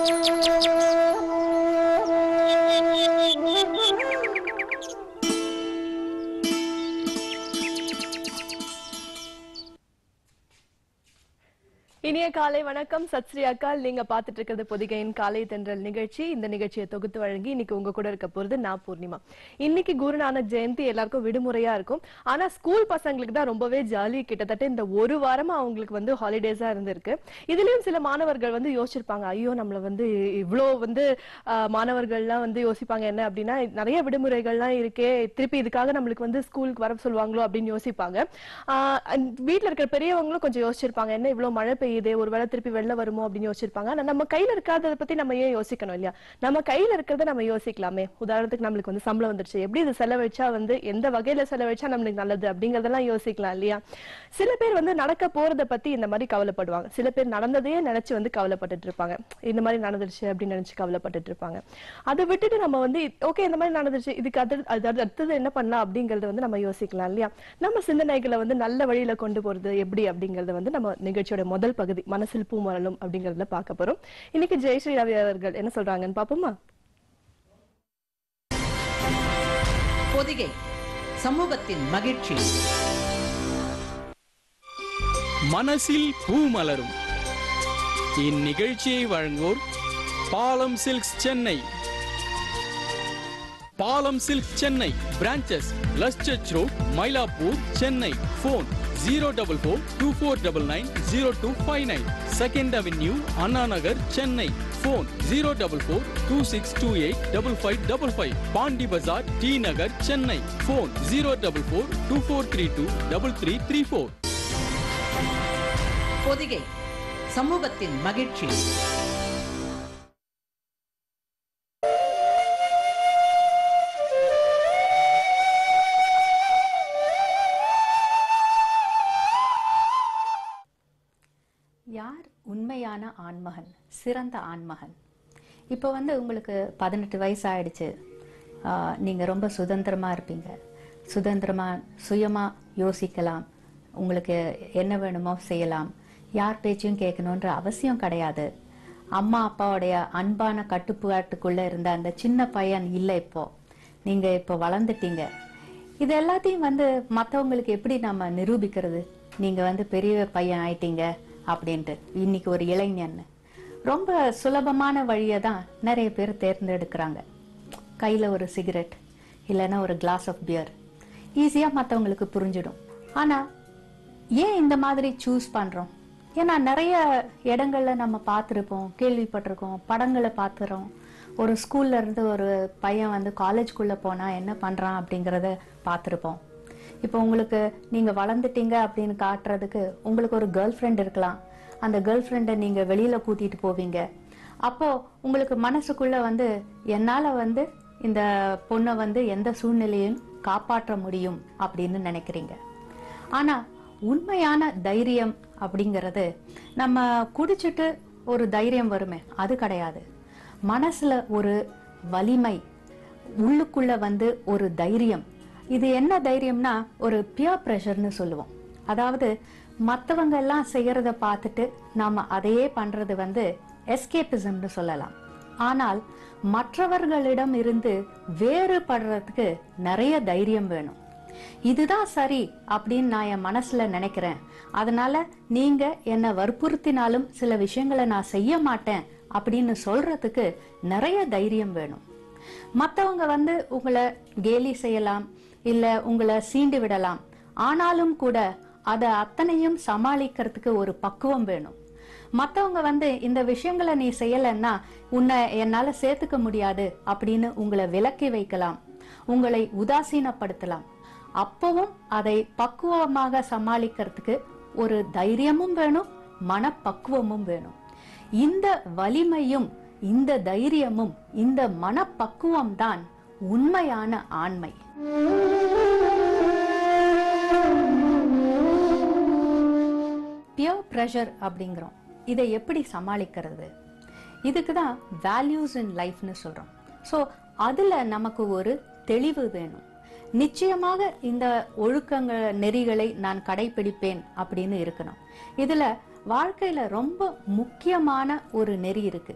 இனிய காலை வணக்கம் சத் ஸ்ரீ அக்கால் நீங்க பாத்துட்டு இருக்கிறது பொதிகையின் காலை தென்றல் நிகழ்ச்சி இந்த நிகழ்ச்சியை தொகுத்து வழங்கி இன்னைக்கு உங்க கூட இருக்க போறது நான் பூர்ணிமா இன்னைக்கு குருநானக் ஜெயந்தி எல்லாருக்கும் விடுமுறையா இருக்கும் ஆனா ஸ்கூல் பசங்களுக்கு தான் ரொம்பவே ஜாலி கிட்டத்தட்ட இந்த ஒரு வாரமா அவங்களுக்கு வந்து ஹாலிடேஸா இருந்திருக்கு இதுலயும் சில மாணவர்கள் வந்து யோசிச்சிருப்பாங்க ஐயோ நம்மள வந்து இவ்ளோ வந்து ஆஹ், மாணவர்கள்லாம் வந்து யோசிப்பாங்க என்ன அப்படின்னா நிறைய விடுமுறைகள்லாம் இருக்கே திருப்பி இதுக்காக நம்மளுக்கு வந்து ஸ்கூலுக்கு வர சொல்லுவாங்களோ அப்படின்னு யோசிப்பாங்க ஆஹ், and வீட்ல இருக்கிற பெரியவங்களும் கொஞ்சம் யோசிச்சிருப்பாங்க என்ன இவ்வளவு மழை பெய்யுதே ஒருவேளை திருப்பி வெளில வருமோ அப்படின்னு யோசிச்சிருப்பாங்க ஆனா நம்ம கையில இருக்காததை பத்தி நம்ம ஏன் யோசிக்கணும் இல்லையா நம்ம கையில இருக்கிறத நம்ம யோசிக்கலாமே உதாரணத்துக்கு நம்மளுக்கு வந்து சம்பளம் வந்துருச்சு எப்படி இது செலவழிச்சா வந்து எந்த வகையில செலவழிச்சா நம்மளுக்கு நல்லது அப்படிங்கறதெல்லாம் யோசிக்கலாம் இல்லையா சில பேர் வந்து நடக்க போறத பத்தி இந்த மாதிரி கவலைப்படுவாங்க சில பேர் நடந்ததையே நினைச்சு வந்து கவலைப்பட்டுட்டு இருப்பாங்க இந்த மாதிரி நடந்துருச்சு அப்படின்னு நினைச்சு கவலைப்பட்டுட்டு இருப்பாங்க அதை விட்டுட்டு நம்ம வந்து ஓகே இந்த மாதிரி நடந்துருச்சு இதுக்கு அது அது அடுத்தது என்ன பண்ணலாம் அப்படிங்கறத வந்து நம்ம யோசிக்கலாம் இல்லையா நம்ம சிந்தனைகளை வந்து நல்ல வழியில கொண்டு போறது எப்படி அப்படிங்கறத வந்து நம்ம நிகழ்ச்சியோட முதல் பகுதி மனசில் பூ மலரும் அப்படிங்கறதுல பார்க்க போறோம் இன்னைக்கு ஜெயஸ்ரீ ரவி அவர்கள் என்ன சொல்றாங்கன்னு பாப்போமா பொதிகை சமூகத்தின் மகிழ்ச்சி மனசில் பூ மலரும் இந்நிகழ்ச்சியை வழங்குவோர் பாலம் silks Chennai Palam silk Chennai branches Luz church road Mylapore Chennai phone zero double four two four double nine zero two five nine second avenue Anna Nagar Chennai phone zero double four two six two eight double five double five Pondy Bazaar T Nagar Chennai phone zero double four two four three two double three three four Podhigai சமூகத்தின் மகிழ்ச்சி யார் உண்மையான ஆண்மகன் சிறந்த ஆண்மகன் இப்போ வந்து உங்களுக்கு பதினெட்டு வயசு ஆயிடுச்சு ஆஹ், நீங்க ரொம்ப சுதந்திரமா இருப்பீங்க சுதந்திரமா சுயமா யோசிக்கலாம் உங்களுக்கு என்ன வேணுமோ செய்யலாம் யார் பேச்சையும் கேட்கணுன்ற அவசியம் கிடையாது அம்மா அப்பாவுடைய அன்பான கட்டுப்பாட்டுக்குள்ள இருந்த அந்த சின்ன பையன் இல்லை இப்போ நீங்க இப்போ வளர்ந்துட்டீங்க இது எல்லாத்தையும் வந்து மற்றவங்களுக்கு எப்படி நம்ம நிரூபிக்கிறது நீங்க வந்து பெரிய பையன் ஆயிட்டீங்க அப்படின்ட்டு இன்னைக்கு ஒரு இளைஞன் ரொம்ப சுலபமான வழியை தான் நிறைய பேர் தேர்ந்தெடுக்கிறாங்க கையில் ஒரு சிகரெட் இல்லைன்னா ஒரு கிளாஸ் ஆஃப் பியர் ஈஸியாக மற்றவங்களுக்கு புரிஞ்சிடும் ஆனால் ஏன் இந்த மாதிரி சூஸ் பண்ணுறோம் ஏன்னா நிறைய இடங்கள்ல நம்ம பார்த்துருப்போம் கேள்விப்பட்டிருக்கோம் படங்களை பார்த்துறோம் ஒரு ஸ்கூல்ல இருந்து ஒரு பையன் வந்து காலேஜ்குள்ள போனா என்ன பண்றான் அப்படிங்கறத பார்த்துருப்போம் இப்போ உங்களுக்கு நீங்க வளர்ந்துட்டீங்க அப்படின்னு காட்டுறதுக்கு உங்களுக்கு ஒரு கேர்ள் ஃப்ரெண்ட் இருக்கலாம் அந்த கேர்ள் ஃப்ரெண்டை நீங்க வெளியில கூட்டிட்டு போவீங்க அப்போ உங்களுக்கு மனசுக்குள்ள வந்து என்னால வந்து இந்த பொண்ணை வந்து எந்த சூழ்நிலையும் காப்பாற்ற முடியும் அப்படின்னு நினைக்கிறீங்க ஆனா உண்மையான தைரியம் அப்படிங்கிறது நம்ம குடிச்சிட்டு ஒரு தைரியம் வருமே அது கிடையாது மனசுல ஒரு வலிமை உள்ளுக்குள்ள வந்து ஒரு தைரியம் இது என்ன தைரியம்னா ஒரு பியர் ப்ரெஷர்னு சொல்லுவோம் அதாவது மத்தவங்க எல்லாம் செய்யறத பார்த்துட்டு நாம அதையே பண்றது வந்து எஸ்கேபிசம்னு சொல்லலாம் ஆனால் மற்றவர்களிடம் இருந்து வேறுபடுறதுக்கு நிறைய தைரியம் வேணும் இதுதான் சரி அப்படின்னு நான் என் மனசுல நினைக்கிறேன் அதனால நீங்க என்ன வற்புறுத்தினாலும் சில விஷயங்களை நான் செய்ய மாட்டேன் அப்படின்னு சொல்றதுக்கு நிறைய தைரியம் வேணும் மத்தவங்க வந்து உங்களை கேலி செய்யலாம் இல்ல உங்களை சீண்டி விடலாம் ஆனாலும் கூட அதை அத்தனையும் சமாளிக்கிறதுக்கு ஒரு பக்குவம் வேணும் மத்தவங்க வந்து இந்த விஷயங்களை நீ செய்யலைன்னா உன்னை என்னால சேர்த்துக்க முடியாது அப்படின்னு உங்களை விலக்கி வைக்கலாம் உங்களை உதாசீனப்படுத்தலாம் அப்பவும் அதை பக்குவமாக சமாளிக்கிறதுக்கு ஒரு தைரியமும் வேணும் மனப்பக்குவமும் வேணும் இந்த வலிமையும் இந்த தைரியமும் இந்த மனப்பக்குவம் தான் உண்மையான ஆண்மை பியர் ப்ரெஷர் அப்படிங்கிறோம் இதை எப்படி சமாளிக்கிறது இதுக்கு தான் வேல்யூஸ் இன் லைஃப்னு சொல்றோம் ஸோ அதுல நமக்கு ஒரு தெளிவு வேணும் நிச்சயமாக இந்த ஒழுக்கங்கள் நெறிகளை நான் கடைபிடிப்பேன் அப்படின்னு இருக்கணும் இதுல வாழ்க்கையில ரொம்ப முக்கியமான ஒரு நெறி இருக்கு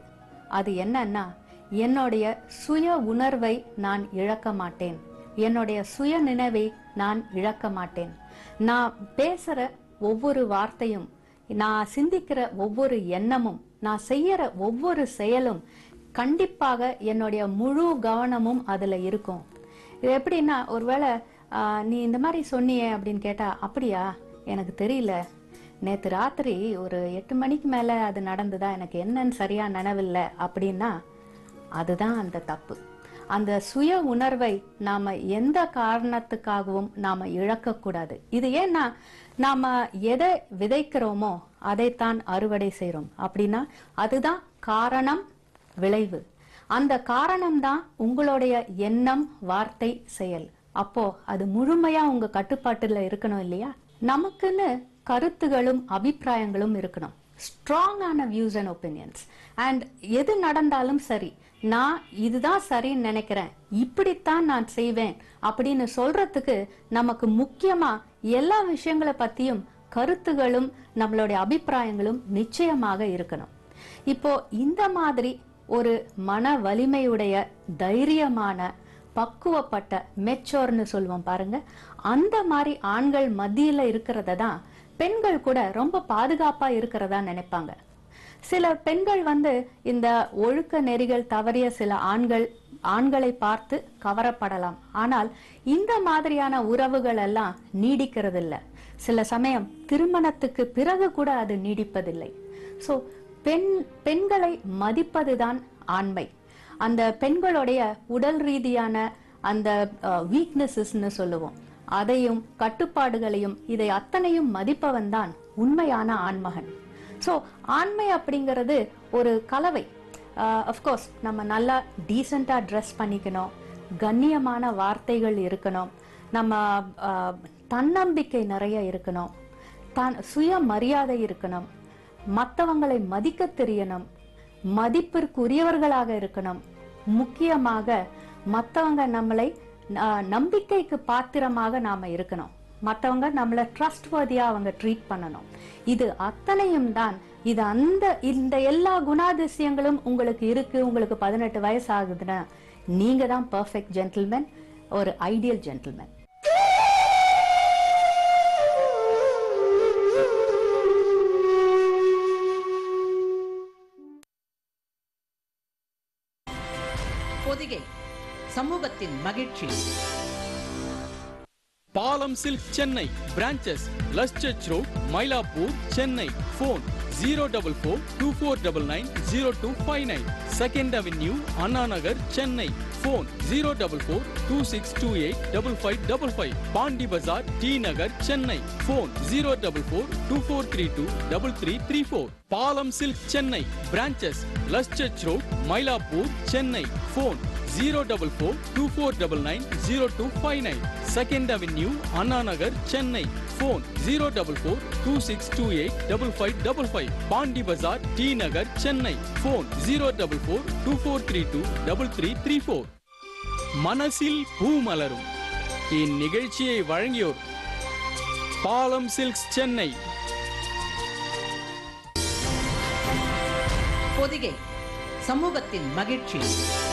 அது என்னன்னா என்னுடைய சுய உணர்வை நான் இழக்க மாட்டேன் என்னுடைய சுய நினைவை நான் இழக்க மாட்டேன் நான் பேசுற ஒவ்வொரு வார்த்தையும் நான் சிந்திக்கிற ஒவ்வொரு எண்ணமும் நான் செய்யற ஒவ்வொரு செயலும் கண்டிப்பாக என்னுடைய முழு கவனமும் அதுல இருக்கும் இது எப்படின்னா ஒருவேளை ஆஹ், நீ இந்த மாதிரி சொன்னியே அப்படின்னு கேட்டா அப்படியா எனக்கு தெரியல நேத்து ராத்திரி ஒரு எட்டு மணிக்கு மேல அது நடந்ததா எனக்கு என்னன்னு சரியா நினைவில்லை அப்படின்னா அதுதான் அந்த தப்பு அந்த சுய உணர்வை நாம எந்த காரணத்துக்காகவும் நாம இழக்கக்கூடாது இது ஏன்னா நாம எதை விதைக்கிறோமோ அதைத்தான் அறுவடை செய்றோம் அப்படின்னா அதுதான் காரணம் விளைவு அந்த காரணம்தான் உங்களுடைய எண்ணம் வார்த்தை செயல் அப்போ அது முழுமையா உங்க கட்டுப்பாட்டுல இருக்கணும் இல்லையா நமக்குன்னு கருத்துகளும் அபிப்பிராயங்களும் இருக்கணும் ஸ்ட்ராங்கான வியூஸ் அண்ட் ஒப்பீனியன்ஸ் அண்ட் எது நடந்தாலும் சரி நான் இதுதான் சரின்னு நினைக்கிறேன் இப்படித்தான் நான் செய்வேன் அப்படின்னு சொல்றதுக்கு நமக்கு முக்கியமா எல்லா விஷயங்களை பத்தியும் கருத்துகளும் நம்மளுடைய அபிப்பிராயங்களும் நிச்சயமாக இருக்கணும் இப்போ இந்த மாதிரி ஒரு மன வலிமையுடைய தைரியமான பக்குவப்பட்ட மெச்சோர்னு சொல்லுவோம் பாருங்க அந்த மாதிரி ஆண்கள் மத்தியில இருக்கிறத தான் பெண்கள் கூட ரொம்ப பாதுகாப்பா இருக்கிறதா நினைப்பாங்க சில பெண்கள் வந்து இந்த ஒழுக்க நெறிகள் தவறிய சில ஆண்கள் ஆண்களை பார்த்து கவரப்படலாம் ஆனால் இந்த மாதிரியான உறவுகள் எல்லாம் நீடிக்கிறதில்ல சில சமயம் திருமணத்துக்கு பிறகு கூட அது நீடிப்பதில்லை சோ பெண் பெண்களை மதிப்பதுதான் ஆண்மை அந்த பெண்களுடைய உடல் ரீதியான அந்த வீக்னஸஸ்னு சொல்லுவோம் அதையும் கட்டுப்பாடுகளையும் இதை அத்தனையும் மதிப்பவன் தான் உண்மையான ஆண்மகன் சோ ஆண்மை அப்படிங்கிறது ஒரு கலவை அஃப்கோர்ஸ் நம்ம நல்லா டீசெண்டா ட்ரெஸ் பண்ணிக்கணும் கண்ணியமான வார்த்தைகள் இருக்கணும் நம்ம ஆஹ், தன்னம்பிக்கை நிறைய இருக்கணும் தான் சுய மரியாதை இருக்கணும் மற்றவங்களை மதிக்க தெரியணும் மதிப்பிற்குரியவர்களாக இருக்கணும் முக்கியமாக மற்றவங்க நம்மளை ஆஹ், நம்பிக்கைக்கு பாத்திரமாக நாம இருக்கணும் மற்றவங்க நம்மளை ட்ரஸ்ட்வர்தியா அவங்க ட்ரீட் பண்ணணும் இது அத்தனையும் தான் இது அந்த இந்த எல்லா குணாதிசயங்களும் உங்களுக்கு இருக்கு உங்களுக்கு பதினெட்டு வயசு ஆகுதுன்னா நீங்க தான் பர்ஃபெக்ட் ஜென்டில்மேன் ஒரு ஐடியல் ஜென்டில்மேன் பொதிகை சமூகத்தின் மகிழ்ச்சி Palam silk Chennai branches Luz church road Mylapore Chennai phone zero double four two four double nine zero two five nine second avenue Anna Nagar Chennai phone zero double four two six two eight double five double five Pondy Bazaar T Nagar Chennai phone zero double four two four three two double three three four Palam silk Chennai branches Luz church road Mylapore Chennai phone zero double four two four double nine zero two five nine second avenue Anna Nagar Chennai phone zero double four two six two eight double five double five Pondy Bazaar T Nagar Chennai phone zero double four two four three two double three three four மனசில் பூ மலரும் இந்நிகழ்ச்சியை வழங்கியோர் பாலம் silks Chennai Podhigai சமூகத்தின் மகிழ்ச்சி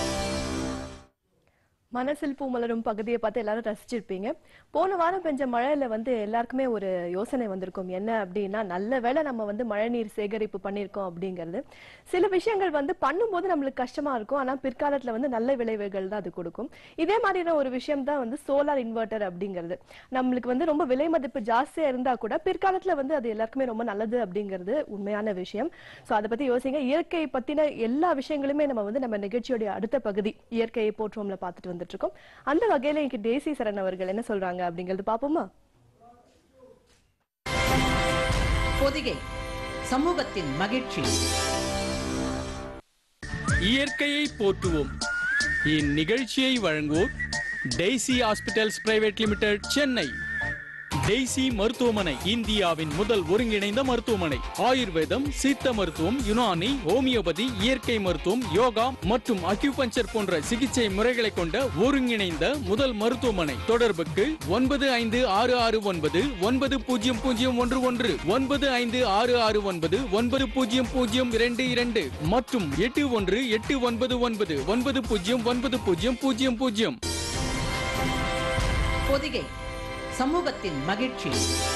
மனசில் பூ மலரும் பகுதியை பார்த்து எல்லாரும் ரசிச்சிருப்பீங்க போன வாரம் பெஞ்ச மழையில வந்து எல்லாருக்குமே ஒரு யோசனை வந்திருக்கும் என்ன அப்படின்னா நல்ல வேளை நம்ம வந்து மழைநீர் சேகரிப்பு பண்ணியிருக்கோம் அப்படிங்கிறது சில விஷயங்கள் வந்து பண்ணும்போது நம்மளுக்கு கஷ்டமா இருக்கும் ஆனா பிற்காலத்துல வந்து நல்ல விளைவுகள் தான் அது கொடுக்கும் இதே மாதிரியான ஒரு விஷயம் தான் வந்து சோலார் இன்வெர்டர் அப்படிங்கிறது நம்மளுக்கு வந்து ரொம்ப விலை மதிப்பு ஜாஸ்தியா இருந்தா கூட பிற்காலத்துல வந்து அது எல்லாருக்குமே ரொம்ப நல்லது அப்படிங்கிறது உண்மையான விஷயம் சோ அதை பத்தி யோசிங்க இயற்கை பத்தின எல்லா விஷயங்களுமே நம்ம வந்து நம்ம நிகழ்ச்சியோட அடுத்த பகுதி இயற்கையை போற்றுவோம்ல பார்த்துட்டு வந்துட்டு இருக்கோம் அந்த வகையில இன்னைக்கு டேசி சரண் அவர்கள் என்ன சொல்றாங்க அப்படிங்கறது பாப்போமா பொதிகை சமூகத்தின் மகிழ்ச்சி இயற்கையை போற்றுவோம் இந்நிகழ்ச்சியை வழங்குவோர் Daisy hospitals private limited Chennai Daisy மருத்துவமனை இந்தியாவின் முதல் ஒருங்கிணைந்த மருத்துவமனை ஆயுர்வேதம் சித்த மருத்துவம் யுனானி ஹோமியோபதி இயற்கை மருத்துவம் யோகா மற்றும் அக்யூபஞ்சர் போன்ற சிகிச்சை முறைகளை கொண்ட ஒருங்கிணைந்த முதல் மருத்துவமனை தொடர்புக்கு ஒன்பது ஐந்து ஆறு ஆறு ஒன்பது ஒன்பது பூஜ்ஜியம் பூஜ்ஜியம் ஒன்று ஒன்று ஒன்பது ஐந்து ஆறு ஆறு ஒன்பது ஒன்பது பூஜ்ஜியம் பூஜ்ஜியம் இரண்டு இரண்டு மற்றும் எட்டு ஒன்று எட்டு ஒன்பது ஒன்பது ஒன்பது பூஜ்ஜியம் ஒன்பது பூஜ்ஜியம் பூஜ்ஜியம் பூஜ்ஜியம் பொதிகை சமூகத்தின் மகிழ்ச்சி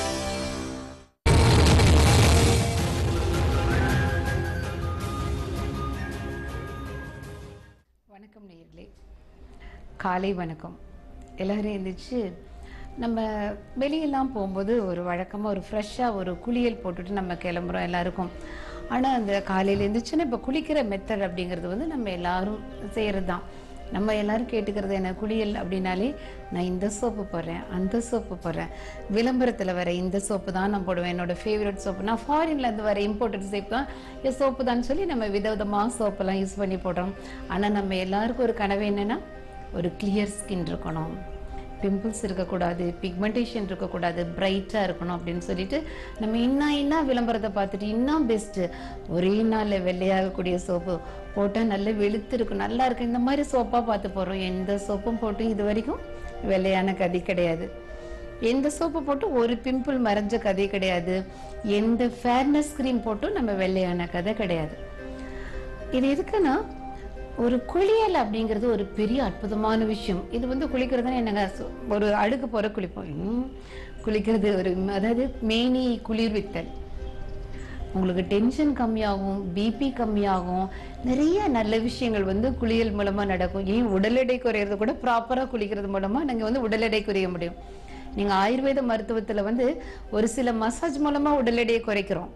வணக்கம் நேயர்களே காலை வணக்கம் எல்லாரும் எழுந்திரிச்சு நம்ம வெளியெல்லாம் போகும்போது ஒரு வழக்கமாக ஒரு ஃப்ரெஷ்ஷாக ஒரு குளியல் போட்டுட்டு நம்ம கிளம்புறோம் எல்லாருக்கும் ஆனால் அந்த காலையில் எழுந்திரிச்சுன்னா இப்போ குளிக்கிற மெத்தட் அப்படிங்கிறது வந்து நம்ம எல்லாரும் செய்கிறது தான் நம்ம எல்லாரும் கேட்டுக்கிறது என்ன குளியல் அப்படின்னாலே நான் இந்த சோப்பு போடுறேன் அந்த சோப்பு போடுறேன் விளம்பரத்தில் வர இந்த சோப்பு தான் நான் போடுவேன் என்னோட ஃபேவரட் சோப்பு நான் ஃபாரின்ல இருந்து வர இம்போர்ட்டட் சோப்பு தான் இந்த சோப்பு தான் சொல்லி நம்ம விதவிதமாக சோப்பெல்லாம் யூஸ் பண்ணி போடுறோம் ஆனால் நம்ம எல்லாருக்கும் ஒரு கனவு என்னன்னா ஒரு கிளியர் ஸ்கின் இருக்கணும் பிம்பிள்ஸ் இருக்கக்கூடாது பிக்மெண்டேஷன் இருக்கக்கூடாது பிரைட்டாக இருக்கணும் அப்படின்னு சொல்லிட்டு நம்ம இன்னும் இன்னும் விளம்பரத்தை பார்த்துட்டு இன்னும் பெஸ்ட்டு ஒரே நாளில் வெள்ளையாகக்கூடிய சோப்பு போட்டால் நல்ல வெளுத்து இருக்கும் நல்லா இருக்கு இந்த மாதிரி சோப்பாக பார்த்து போகிறோம் எந்த சோப்பும் போட்டு இது வரைக்கும் வெள்ளையான கதி கிடையாது எந்த சோப்பு போட்டு ஒரு பிம்பிள் மறைஞ்ச கதை கிடையாது எந்த ஃபேர்னஸ் க்ரீம் போட்டும் நம்ம வெள்ளையான கதை கிடையாது இது எதுக்குன்னா ஒரு குளியல் அப்படிங்கிறது ஒரு பெரிய அற்புதமான விஷயம் இது வந்து குளிக்கிறதுன்னு என்னங்க சொ- ஒரு அழுக்கு போற குளிப்போம் ம், குளிக்கிறது ஒரு அதாவது மேனி குளிர்வித்தல் உங்களுக்கு டென்ஷன் கம்மியாகும் பிபி கம்மியாகும் நிறைய நல்ல விஷயங்கள் வந்து குளியல் மூலமா நடக்கும் ஏன் உடல் எடை குறையிறது கூட ப்ராப்பரா குளிக்கிறது மூலமா நீங்க வந்து உடல் எடை குறைய முடியும் நீங்க ஆயுர்வேத மருத்துவத்துல வந்து ஒரு சில மசாஜ் மூலமா உடல் எடையை குறைக்கிறோம்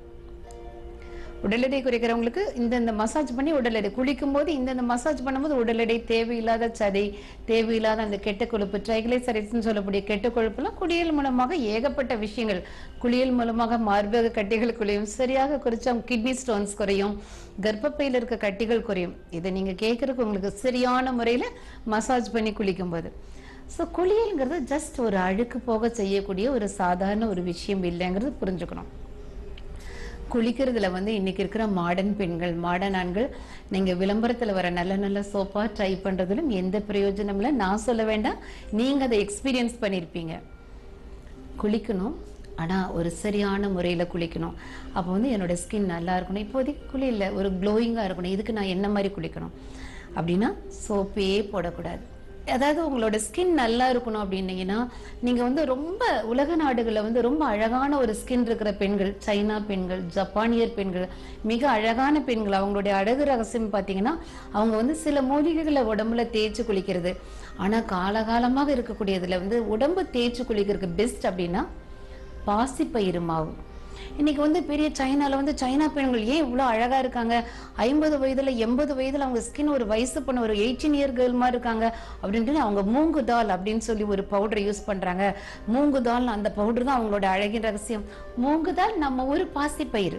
உடல் எடை குறைக்கிறவங்களுக்கு இந்தந்த மசாஜ் பண்ணி உடல் எடை குளிக்கும் போது இந்தந்த மசாஜ் பண்ணும்போது உடல் எடை தேவையில்லாத சதை தேவையில்லாத அந்த கெட்ட கொழுப்பு ட்ரைகிளைசரைட்ஸ்னு சொல்லக்கூடிய கெட்ட கொழுப்புலாம் குளியல் மூலமாக ஏகப்பட்ட விஷயங்கள் குளியல் மூலமாக மார்பக கட்டிகள் குறையும் சரியாக குறைச்சா கிட்னி ஸ்டோன்ஸ் குறையும் கர்ப்பப்பையில் இருக்க கட்டிகள் குறையும் இதை நீங்க கேட்கறதுக்கு உங்களுக்கு சரியான முறையில மசாஜ் பண்ணி குளிக்கும் போது ஸோ குளியல்ங்கிறது ஜஸ்ட் ஒரு அழுக்கு போக செய்யக்கூடிய ஒரு சாதாரண ஒரு விஷயம் இல்லைங்கிறது புரிஞ்சுக்கணும் குளிக்கிறதுல வந்து இன்னைக்கு இருக்கிற மாடர்ன் பெண்கள் மாடர்ன் ஆண்கள் நீங்க விளம்பரத்துல வர நல்ல நல்ல சோப்பா ட்ரை பண்றதுலும் எந்த பிரயோஜனம் இல்லை நான் சொல்ல வேண்டாம் நீங்க அதை எக்ஸ்பீரியன்ஸ் பண்ணியிருப்பீங்க குளிக்கணும் ஆனா ஒரு சரியான முறையில குளிக்கணும் அப்போ வந்து என்னோட ஸ்கின் நல்லா இருக்கணும் இப்போதைக்கு குளியல ஒரு க்ளோயிங்கா இருக்கணும் இதுக்கு நான் என்ன மாதிரி குளிக்கணும் அப்படின்னா சோப்பே போடக்கூடாது அதாவது உங்களோட ஸ்கின் நல்லா இருக்கணும் அப்படின்னீங்கன்னா நீங்க வந்து ரொம்ப உலக நாடுகளில் வந்து ரொம்ப அழகான ஒரு ஸ்கின் இருக்கிற பெண்கள் சைனா பெண்கள் ஜப்பானியர் பெண்கள் மிக அழகான பெண்கள் அவங்களுடைய அழகு ரகசியம் பார்த்தீங்கன்னா அவங்க வந்து சில மூலிகைகளை உடம்புல தேய்ச்சி குளிக்கிறது ஆனா காலகாலமாக இருக்கக்கூடியதுல வந்து உடம்பு தேய்ச்சி குளிக்கிறதுக்கு பெஸ்ட் அப்படின்னா பாசிப்பயிறு மாவு இன்னைக்கு வந்து பெரிய சைனால வந்து சைனா பெண்கள் ஏன் இவ்வளோ அழகா இருக்காங்க ஐம்பது வயதுல எண்பது வயதுல அவங்க ஸ்கின் ஒரு வயசு பண்ண ஒரு எயிட்டீன் இயர் கேர்ள் மாதிரி இருக்காங்க அப்படின்ட்டு அவங்க மூங்கு தால் அப்படின்னு சொல்லி ஒரு பவுடர் யூஸ் பண்றாங்க மூங்கு தால் அந்த பவுடர் தான் அவங்களோட அழகின் ரகசியம் மூங்கு தால் நம்ம ஒரு பாசிப்பயிறு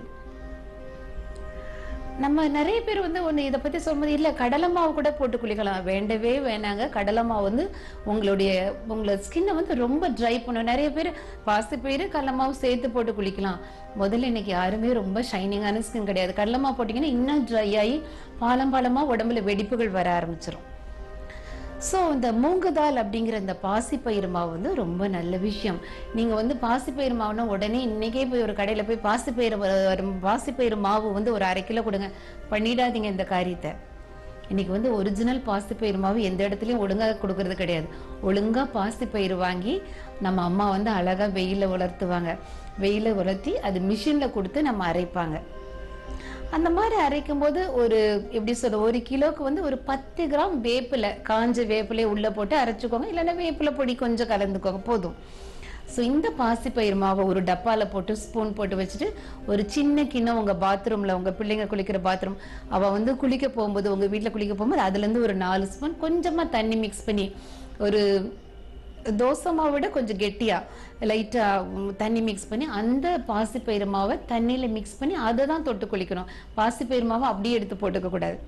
நம்ம நிறைய பேர் வந்து ஒண்ணு இதை பத்தி சொல்லும்போது இல்ல கடலை மாவு கூட போட்டு குளிக்கலாம் வேண்டவே வேணாங்க கடலை மாவு வந்து உங்களுடைய உங்களோட ஸ்கின்னை வந்து ரொம்ப ட்ரை பண்ணும் நிறைய பேர் பாசிப்பயிறு கடலை மாவு சேர்த்து போட்டு குளிக்கலாம் முதல்ல இன்னைக்கு யாருமே ரொம்ப ஷைனிங்கான ஸ்கின் கிடையாது கடலை மாவு போட்டீங்கன்னா இன்னும் ட்ரை ஆகி பாலம் பாலமா உடம்புல வெடிப்புகள் வர ஆரம்பிச்சிரும் ஸோ இந்த மூங்கு தால் அப்படிங்கிற இந்த பாசிப்பயிறு மாவு வந்து ரொம்ப நல்ல விஷயம் நீங்க வந்து பாசிப்பயிறு மாவுனா உடனே இன்னைக்கே போய் ஒரு கடையில போய் பாசிப்பயிறு வ- பாசிப்பயிறு மாவு வந்து ஒரு அரை கிலோ கொடுங்க பண்ணிடாதீங்க இந்த காரியத்தை இன்னைக்கு வந்து ஒரிஜினல் பாசிப்பயிறு மாவு எந்த இடத்துலயும் ஒழுங்கா கொடுக்கறது கிடையாது ஒழுங்கா பாசிப்பயிறு வாங்கி நம்ம அம்மா வந்து அழகா வெயில உலர்த்துவாங்க வெயில உலர்த்தி அது மிஷின்ல கொடுத்து நம்ம அரைப்பாங்க அந்த மாதிரி அரைக்கும் போது ஒரு எப்படி சொல்ற ஒரு கிலோக்கு வந்து ஒரு பத்து கிராம் வேப்பிலை காஞ்ச வேப்பிலையை உள்ள போட்டு அரைச்சுக்கோங்க இல்லைன்னா வேப்பிலை பொடி கொஞ்சம் கலந்துக்கோங்க போதும் ஸோ இந்த பாசிப்பயிறு மாவை ஒரு டப்பால போட்டு ஸ்பூன் போட்டு வச்சுட்டு ஒரு சின்ன கிண்ணம் உங்க பாத்ரூம்ல உங்க பிள்ளைங்க குளிக்கிற பாத்ரூம் அவ வந்து குளிக்க போகும்போது உங்க வீட்ல குளிக்க போகும்போது அதுல இருந்து ஒரு நாலு ஸ்பூன் கொஞ்சமா தண்ணி மிக்ஸ் பண்ணி ஒரு தோசை மாவை விட கொஞ்சம் கெட்டியா லைட்டா ம், தண்ணி மிக்ஸ் பண்ணி அந்த பாசிப்பயிறு மாவை தண்ணியில மிக்ஸ் பண்ணி அதை தான் தொட்டு குளிக்கணும் பாசிப்பயிறு மாவை அப்படியே எடுத்து போட்டுக்க கூடாது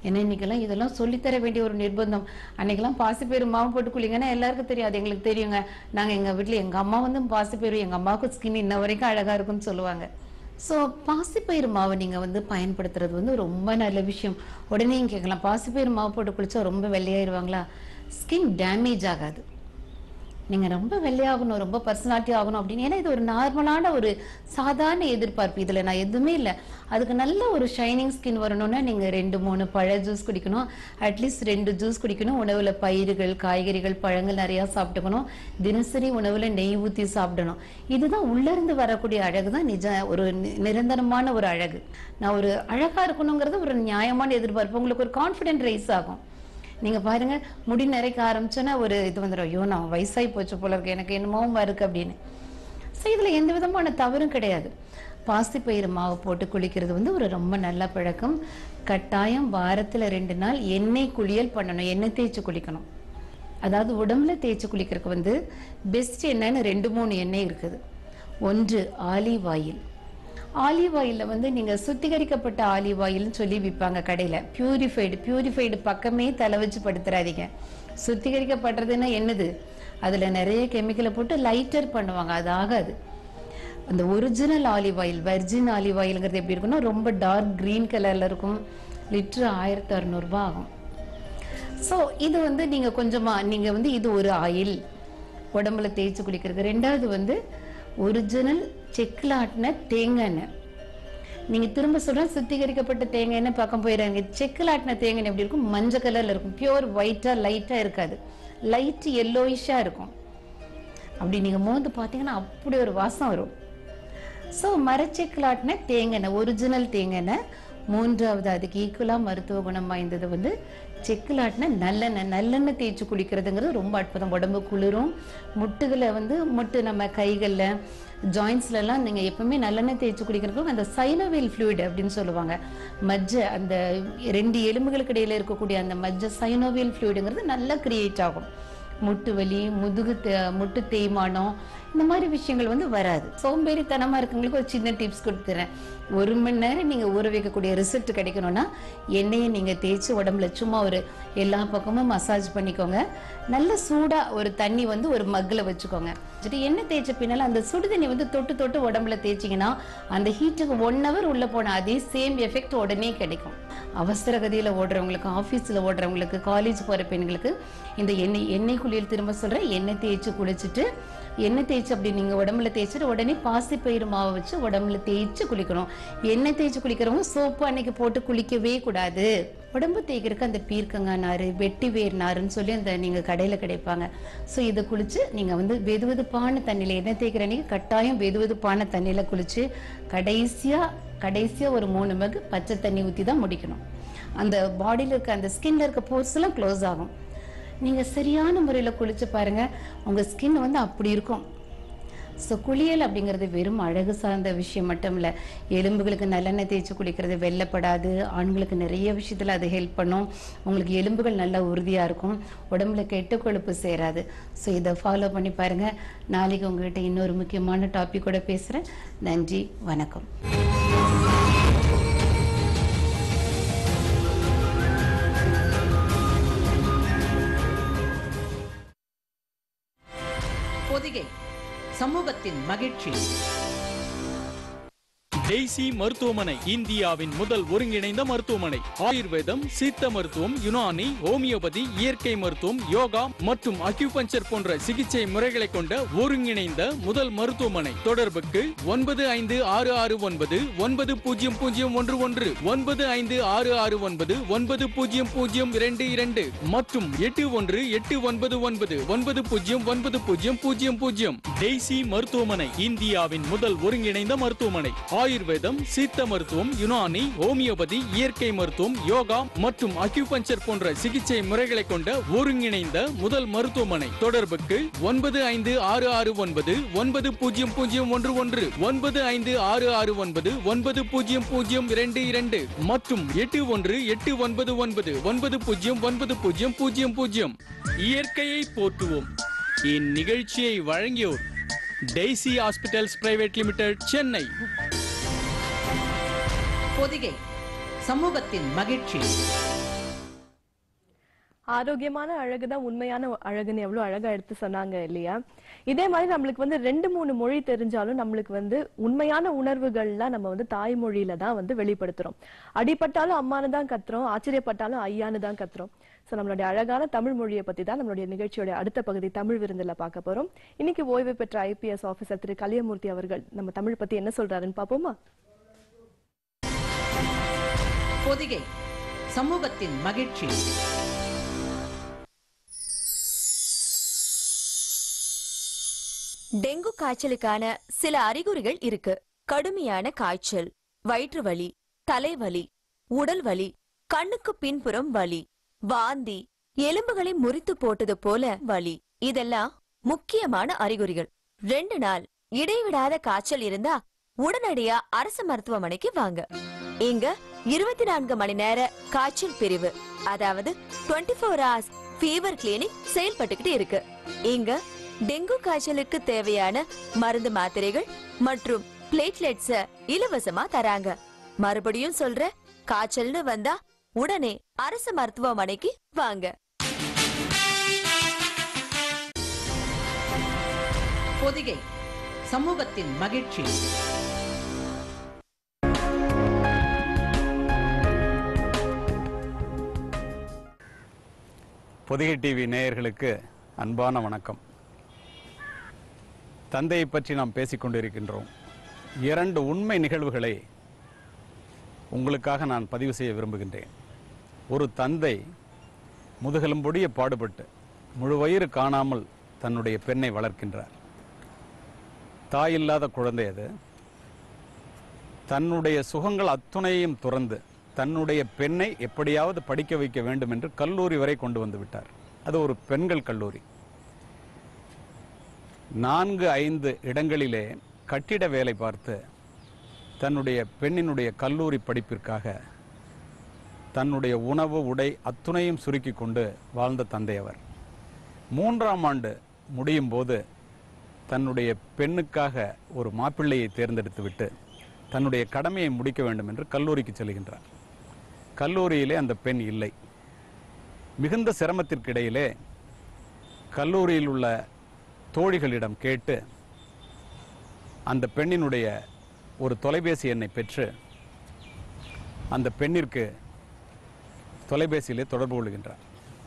ஏன்னா இன்னைக்கெல்லாம் இதெல்லாம் சொல்லித்தர வேண்டிய ஒரு நிர்பந்தம் அன்னைக்கெல்லாம் பாசிப்பயிறு மாவு போட்டு குளிங்கன்னா எல்லாருக்கும் தெரியும் அது எங்களுக்கு தெரியுங்க நாங்க எங்க வீட்ல எங்க அம்மா வந்து பாசிப்பயிறு எங்க அம்மாவுக்கு ஸ்கின் இன்ன வரைக்கும் அழகா இருக்கும்னு சொல்லுவாங்க ஸோ பாசிப்பயிறு மாவை நீங்க வந்து பயன்படுத்துறது வந்து ரொம்ப நல்ல விஷயம் உடனே நீங்க கேட்கலாம் பாசிப்பயிறு மாவு போட்டு குளிச்சா ரொம்ப வெள்ளையாயிருவாங்களா ஸ்கின் டேமேஜ் ஆகாது நீங்க ரொம்ப வெள்ளையாகணும் ரொம்ப பர்சனாலிட்டி ஆகணும் அப்படின்னு ஏன்னா இது ஒரு நார்மலான ஒரு சாதாரண எதிர்பார்ப்பு இதுல நான் எதுவுமே இல்லை அதுக்கு நல்ல ஒரு ஷைனிங் ஸ்கின் வரணும்னா நீங்க ரெண்டு மூணு பழ ஜூஸ் குடிக்கணும் அட்லீஸ்ட் ரெண்டு ஜூஸ் குடிக்கணும் உணவுல பயிர்கள் காய்கறிகள் பழங்கள் நிறைய சாப்பிட்டுக்கணும் தினசரி உணவுல நெய் ஊத்தி சாப்பிடணும் இதுதான் உள்ள இருந்து வரக்கூடிய அழகு தான் நிஜ ஒரு நி- நிரந்தரமான ஒரு அழகு நான் ஒரு அழகா இருக்கணுங்கிறது ஒரு நியாயமான எதிர்பார்ப்பு உங்களுக்கு ஒரு கான்ஃபிடென்ட் ரைஸ் ஆகும் நீங்க பாருங்க முடி நிறைக்க ஆரம்பிச்சோன்னா ஒரு இது வந்துடும் ஐயோ நான் வயசாகி போச்சு போல இருக்கு எனக்கு என்னமோமா இருக்கு அப்படின்னு ஸோ இதுல எந்த விதமான தவறும் கிடையாது பாசிப்பயிறு மாவு போட்டு குளிக்கிறது வந்து ஒரு ரொம்ப நல்ல பழக்கம் கட்டாயம் வாரத்துல ரெண்டு நாள் எண்ணெய் குளியல் பண்ணணும் எண்ணெய் தேய்ச்சி குளிக்கணும் அதாவது உடம்புல தேய்ச்சி குளிக்கிறதுக்கு வந்து பெஸ்ட் என்னன்னு ரெண்டு மூணு எண்ணெய் இருக்குது ஒன்று ஆலிவ் ஆயில் ஆலிவ் ஆயிலில் வந்து நீங்கள் சுத்திகரிக்கப்பட்ட ஆலிவ் ஆயில்னு சொல்லி விற்பாங்க கடையில் பியூரிஃபைடு பியூரிஃபைடு பக்கமே தலை வச்சு படுத்துறாதீங்க சுத்திகரிக்கப்படுறதுன்னா என்னது அதில் நிறைய கெமிக்கலை போட்டு லைட்டர் பண்ணுவாங்க அது ஆகாது அந்த original olive oil virgin olive ஆயில்ங்கிறது எப்படி இருக்குன்னா ரொம்ப டார்க் க்ரீன் கலரில் இருக்கும் லிட்டரு ஆயிரத்தி அறநூறுபா ஆகும் ஸோ இது வந்து நீங்க கொஞ்சமா நீங்க வந்து இது ஒரு ஆயில் உடம்புல தேய்ச்சி குளிக்கிறது ரெண்டாவது வந்து ஒரிஜினல் செக்கில் ஆட்டின தேங்காய் எண்ணெய் நீங்க திரும்ப சொல்றேன் சுத்திகரிக்கப்பட்ட தேங்காய் எண்ணெய் பக்கம் போயிடாங்க செக்கில் ஆட்டின தேங்காய் எண்ணெய் எப்படி இருக்கும் மஞ்சள் கலர்ல இருக்கும் பியூர் ஒயிட்டா லைட்டா இருக்காது லைட் எல்லோயிஷா இருக்கும் அப்படி நீங்க மோந்து பார்த்தீங்கன்னா அப்படி ஒரு வாசம் வரும் ஸோ மரச்செக்கிலாட்டின தேங்காய் ஒரிஜினல் தேங்காய் மூன்றாவது அதுக்கு ஈக்குவலாக மருத்துவ குணம் வாய்ந்தது வந்து செக்கிலாட்டின நல்லெண்ணெய் நல்லெண்ணெய் தேய்ச்சி குளிக்கிறதுங்கிறது ரொம்ப அற்புதம் உடம்பு குளிரும் முட்டுகளை வந்து முட்டு நம்ம கைகளில் ஜாயின்ஸ்ல எல்லாம் நீங்கள் எப்பவுமே நல்லெண்ணெய் தேய்ச்சி குளிக்கிறதுக்கு அந்த சைனோவேல் ஃப்ளூயிட் அப்படின்னு சொல்லுவாங்க மஜ்ஜை அந்த ரெண்டு எலும்புகளுக்கு இடையில இருக்கக்கூடிய அந்த மஜ்ஜை சைனோவேல் ஃப்ளூயிடுங்கிறது நல்லா கிரியேட் ஆகும் முட்டு வலி முதுகு தே- முட்டு தேய்மானம் இந்த மாதிரி விஷயங்கள் வந்து வராது சோம்பேறித்தனமா இருக்கவங்களுக்கு ஒரு சின்ன டிப்ஸ் கொடுத்துறேன் ஒரு மணி நேரம் நீங்க ஊற வைக்கக்கூடிய ரிசல்ட் கிடைக்கணும்னா எண்ணெயை நீங்க தேய்ச்சி உடம்புல சும்மா ஒரு எல்லா பக்கமும் மசாஜ் பண்ணிக்கோங்க நல்ல சூடா ஒரு தண்ணி வந்து ஒரு மக்கில் வச்சுக்கோங்க வச்சுட்டு எண்ணெய் தேய்ச்ச பின்னால அந்த சுடு தண்ணி வந்து தொட்டு தொட்டு உடம்புல தேய்ச்சிங்கன்னா அந்த ஹீட்டுக்கு ஒன் ஹவர் உள்ள போன அதே சேம் எஃபெக்ட் உடனே கிடைக்கும் அவசர கதியில ஓடுறவங்களுக்கு ஆஃபீஸில் ஓடுறவங்களுக்கு காலேஜ் போற பெண்களுக்கு இந்த எண்ணெய் எண்ணெய் குளியல் திரும்ப சொல்றேன் எண்ணெய் தேய்ச்சி குளிச்சுட்டு எண்ணெய் தேய்ச்சி அப்படி நீங்க உடம்புல தேய்ச்சிட்டு உடனே பாசி பயிறு மாவை வச்சு உடம்புல தேய்ச்சி குளிக்கணும் எண்ணெய் தேய்ச்சி குளிக்கிறவங்க சோப்பு அன்னைக்கு போட்டு குளிக்கவே கூடாது உடம்பு தேய்க்கிறதுக்கு அந்த பீர்க்கங்காய் நாறு வெட்டி வேர் நாருன்னு சொல்லி அந்த நீங்க கடையில கிடைப்பாங்க ஸோ இதை குளிச்சு நீங்க வந்து வெது வெதுப்பான தண்ணியில எண்ணெய் தேய்க்கிற அன்னைக்கு கட்டாயம் வெது வெதுப்பான தண்ணியில குளிச்சு கடைசியா கடைசியா ஒரு மூணு மகு பச்சை தண்ணி ஊத்தி தான் முடிக்கணும் அந்த பாடியில இருக்க அந்த ஸ்கின்ல இருக்க போர்ஸ் எல்லாம் க்ளோஸ் ஆகும் நீங்க சரியான முறையில குளிச்சு பாருங்க உங்க ஸ்கின் வந்து அப்படி இருக்கும் ஸோ குளியல் அப்படிங்கிறது வெறும் அழகு சார்ந்த விஷயம் மட்டும் இல்லை எலும்புகளுக்கு நல்லெண்ணெய் தேய்ச்சி குளிக்கிறது வெள்ளப்படாது ஆண்களுக்கு நிறைய விஷயத்தில் அது ஹெல்ப் பண்ணும் உங்களுக்கு எலும்புகள் நல்லா உறுதியாக இருக்கும் உடம்புல கெட்ட கொழுப்பு சேராது ஸோ இதை ஃபாலோ பண்ணி பாருங்க நாளைக்கு உங்ககிட்ட இன்னொரு முக்கியமான டாபிக் கூட பேசுகிறேன் நன்றி வணக்கம் பொதிகை சமூகத்தின் மகிழ்ச்சி டெய்சி மருத்துவமனை இந்தியாவின் முதல் ஒருங்கிணைந்த மருத்துவமனை ஆயுர்வேதம் சித்த மருத்துவம் யுனானி ஹோமியோபதி இயற்கை மருத்துவம் யோகா மற்றும் அக்யூபஞ்சர் போன்ற சிகிச்சை முறைகளை கொண்ட ஒருங்கிணைந்த முதல் மருத்துவமனை தொடர்புக்கு ஒன்பது ஐந்து ஆறு ஆறு ஒன்பது ஒன்பது பூஜ்ஜியம் பூஜ்ஜியம் ஒன்று ஒன்று ஒன்பது ஐந்து ஆறு ஆறு ஒன்பது ஒன்பது பூஜ்ஜியம் பூஜ்ஜியம் இரண்டு இரண்டு மற்றும் எட்டு ஒன்று எட்டு ஒன்பது ஒன்பது ஒன்பது பூஜ்ஜியம் ஒன்பது பூஜ்ஜியம் பூஜ்ஜியம் பூஜ்ஜியம் டெய்சி மருத்துவமனை இந்தியாவின் முதல் ஒருங்கிணைந்த மருத்துவமனை ஆயுர்வேதம் சித்த மருத்துவம் யுனானி ஹோமியோபதி இயற்கை மருத்துவம் யோகா மற்றும் அக்யூபஞ்சர் போன்ற சிகிச்சை முறைகளை கொண்ட ஒருங்கிணைந்த முதல் மருத்துவமனை தொடர்புக்கு ஒன்பது ஐந்து ஆறு ஆறு ஒன்பது ஒன்பது பூஜ்ஜியம் பூஜ்ஜியம் ஒன்று ஒன்று ஒன்பது ஐந்து ஆறு ஆறு ஒன்பது ஒன்பது பூஜ்ஜியம் பூஜ்ஜியம் இரண்டு இரண்டு மற்றும் எட்டு ஒன்று எட்டு ஒன்பது ஒன்பது ஒன்பது பூஜ்ஜியம் ஒன்பது பூஜ்ஜியம் பூஜ்ஜியம் பூஜ்ஜியம் இயற்கையை போற்றுவோம் இந்நிகழ்ச்சியை வழங்கியோர் Daisy hospitals private limited Chennai Podhigai சமூகத்தின் மகிழ்ச்சி ஆரோக்கியமான அழகு தான் உண்மையான அழகுன்னு எவ்வளவு அழகா எடுத்து சொன்னாங்க இல்லையா இதே மாதிரி நம்மளுக்கு வந்து ரெண்டு மூணு மொழி தெரிஞ்சாலும் நம்மளுக்கு வந்து உண்மையான உணர்வுகள்லாம் நம்ம வந்து தாய்மொழியில தான் வந்து வெளிப்படுத்துறோம் அடிபட்டாலும் அம்மானு தான் கத்துறோம் ஆச்சரியப்பட்டாலும் ஐயான்னு தான் கத்துறோம் சோ நம்மளுடைய அழகான தமிழ் மொழியை பத்தி தான் நம்மளுடைய நிகழ்ச்சியோட அடுத்த பகுதி தமிழ் விருந்துல பார்க்க போறோம் இன்னைக்கு ஓய்வு பெற்ற ஐபிஎஸ் ஆபீசர் திரு கலியமூர்த்தி அவர்கள் நம்ம தமிழ் பத்தி என்ன சொல்றாருன்னு பாப்போமா பொதிகை சமூகத்தின் மகிழ்ச்சி டெங்கு காய்ச்சலுக்கான சில அறிகுறிகள் இருக்கு கடுமையான காய்ச்சல் வயிற்று வலி தலைவலி உடல் வலி கண்ணுக்கு பின்புறம் வலி வாந்தி எலும்புகளை முறித்து போட்டது போல வலி இதெல்லாம் முக்கியமான அறிகுறிகள் ரெண்டு நாள் இடைவிடாத காய்ச்சல் இருந்தா உடனடியா அரசு மருத்துவமனைக்கு வாங்க இங்க இருபத்தி நான்கு மணி நேர காய்ச்சல் பிரிவு அதாவது 24 ஃபோர் ஹவர்ஸ் ஃபீவர் கிளினிக் செயல்பட்டுக்கிட்டு இருக்கு இங்க டெங்கு காய்ச்சலுக்கு தேவையான மருந்து மாத்திரைகள் மற்றும் பிளேட்லெட்ஸ இலவசமா தராங்க மறுபடியும் சொல்ற காய்ச்சல்னு வந்தா உடனே அரசு மருத்துவமனைக்கு வாங்க பொதிகை சமூகத்தின் மகிழ்ச்சி பொதிகை டிவி நேயர்களுக்கு அன்பான வணக்கம் தந்தையை பற்றி நாம் பேசிக் கொண்டிருக்கின்றோம் இரண்டு உண்மை நிகழ்வுகளை உங்களுக்காக நான் பதிவு செய்ய விரும்புகின்றேன் ஒரு தந்தை முதுகெலும்பொடிய பாடுபட்டு முழு வயிறு காணாமல் தன்னுடைய பெண்ணை வளர்க்கின்றார் தாய் இல்லாத குழந்தை அது தன்னுடைய சுகங்கள் அத்துணையும் துறந்து தன்னுடைய பெண்ணை எப்படியாவது படிக்க வைக்க வேண்டும் என்று கல்லூரி வரை கொண்டு வந்து விட்டார் அது ஒரு பெண்கள் கல்லூரி நான்கு ஐந்து இடங்களிலே கட்டிட வேலை பார்த்து தன்னுடைய பெண்ணினுடைய கல்லூரி படிப்பிற்காக தன்னுடைய உணவு உடை அத்துணையும் சுருக்கி கொண்டு வாழ்ந்த தந்தை அவர் மூன்றாம் ஆண்டு முடியும் போது தன்னுடைய பெண்ணுக்காக ஒரு மாப்பிள்ளையை தேர்ந்தெடுத்துவிட்டு தன்னுடைய கடமையை முடிக்க வேண்டும் என்று கல்லூரிக்கு செல்கின்றார் கல்லூரியிலே அந்த பெண் இல்லை மிகுந்த சிரமத்திற்கு இடையிலே கல்லூரியில் உள்ள தோழிகளிடம் கேட்டு அந்த பெண்ணினுடைய ஒரு தொலைபேசி எண்ணை பெற்று அந்த பெண்ணிற்கு தொலைபேசியிலே தொடர்பு கொள்கின்றார்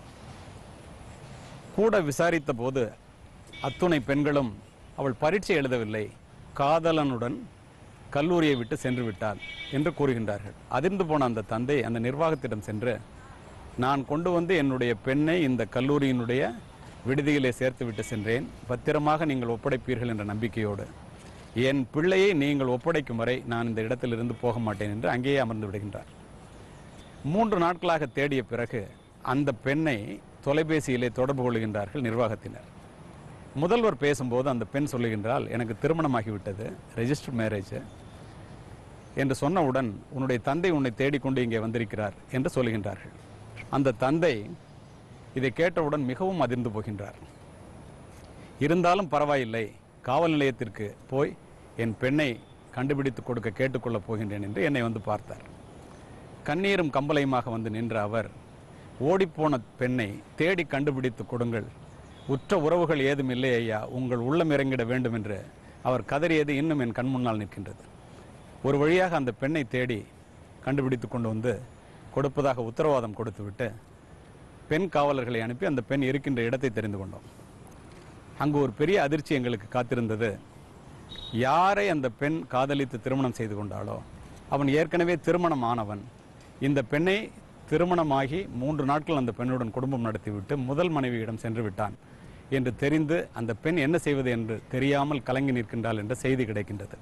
கூட விசாரித்த போது அத்துணை பெண்களும் அவள் பரீட்சை எழுதவில்லை காதலனுடன் கல்லூரியை விட்டு சென்று விட்டாள் என்று கூறுகின்றார்கள் அதிர்ந்து போன அந்த தந்தை அந்த நிர்வாகத்திடம் சென்று நான் கொண்டு வந்து என்னுடைய பெண்ணை இந்த கல்லூரியினுடைய விடுதியிலே சேர்த்து விட்டு சென்றேன் பத்திரமாக நீங்கள் ஒப்படைப்பீர்கள் என்ற நம்பிக்கையோடு என் பிள்ளையை நீங்கள் ஒப்படைக்கும் வரை நான் இந்த இடத்திலிருந்து போக மாட்டேன் என்று அங்கேயே அமர்ந்து விடுகின்றார் மூன்று நாட்களாக தேடிய பிறகு அந்த பெண்ணை தொலைபேசியிலே தொடர்பு கொள்கின்றார்கள் நிர்வாகத்தினர் முதல்வர் பேசும்போது அந்த பெண் சொல்லுகின்றால் எனக்கு திருமணமாகிவிட்டது ரெஜிஸ்டர் மேரேஜ் என்று சொன்னவுடன் உன்னுடைய தந்தை உன்னை தேடிக்கொண்டு இங்கே வந்திருக்கிறார் என்று சொல்லுகின்றார்கள் அந்த தந்தை இதை கேட்டவுடன் மிகவும் அதிர்ந்து போகின்றார் இருந்தாலும் பரவாயில்லை காவல் நிலையத்திற்கு போய் என் பெண்ணை கண்டுபிடித்து கொடுக்க கேட்டுக்கொள்ளப் போகின்றேன் என்று என்னை வந்து பார்த்தார் கண்ணீரும் கம்பளையுமாக வந்து நின்ற அவர் ஓடிப்போன பெண்ணை தேடி கண்டுபிடித்து கொடுங்கள் உற்ற உறவுகள் ஏதும் இல்லை ஐயா உங்கள் உள்ளம் இறங்கிட வேண்டும் என்று அவர் கதறியது இன்னும் என் கண் முன்னால் நிற்கின்றது ஒரு வழியாக அந்த பெண்ணை தேடி கண்டுபிடித்து கொண்டு வந்து கொடுப்பதாக உத்தரவாதம் கொடுத்துவிட்டு பெண் காவலர்களை அனுப்பி அந்த பெண் இருக்கின்ற இடத்தை தெரிந்து கொண்டோம் அங்கு ஒரு பெரிய அதிர்ச்சி எங்களுக்கு காத்திருந்தது யாரை அந்த பெண் காதலித்து திருமணம் செய்து கொண்டாளோ அவன் ஏற்கனவே திருமணம் ஆனவன் இந்த பெண்ணை திருமணமாகி மூன்று நாட்கள் அந்த பெண்ணுடன் குடும்பம் நடத்திவிட்டு முதல் மனைவியிடம் சென்று விட்டான் என்று தெரிந்து அந்த பெண் என்ன செய்வது என்று தெரியாமல் கலங்கி நிற்கின்றாள் என்ற செய்தி கிடைக்கின்றது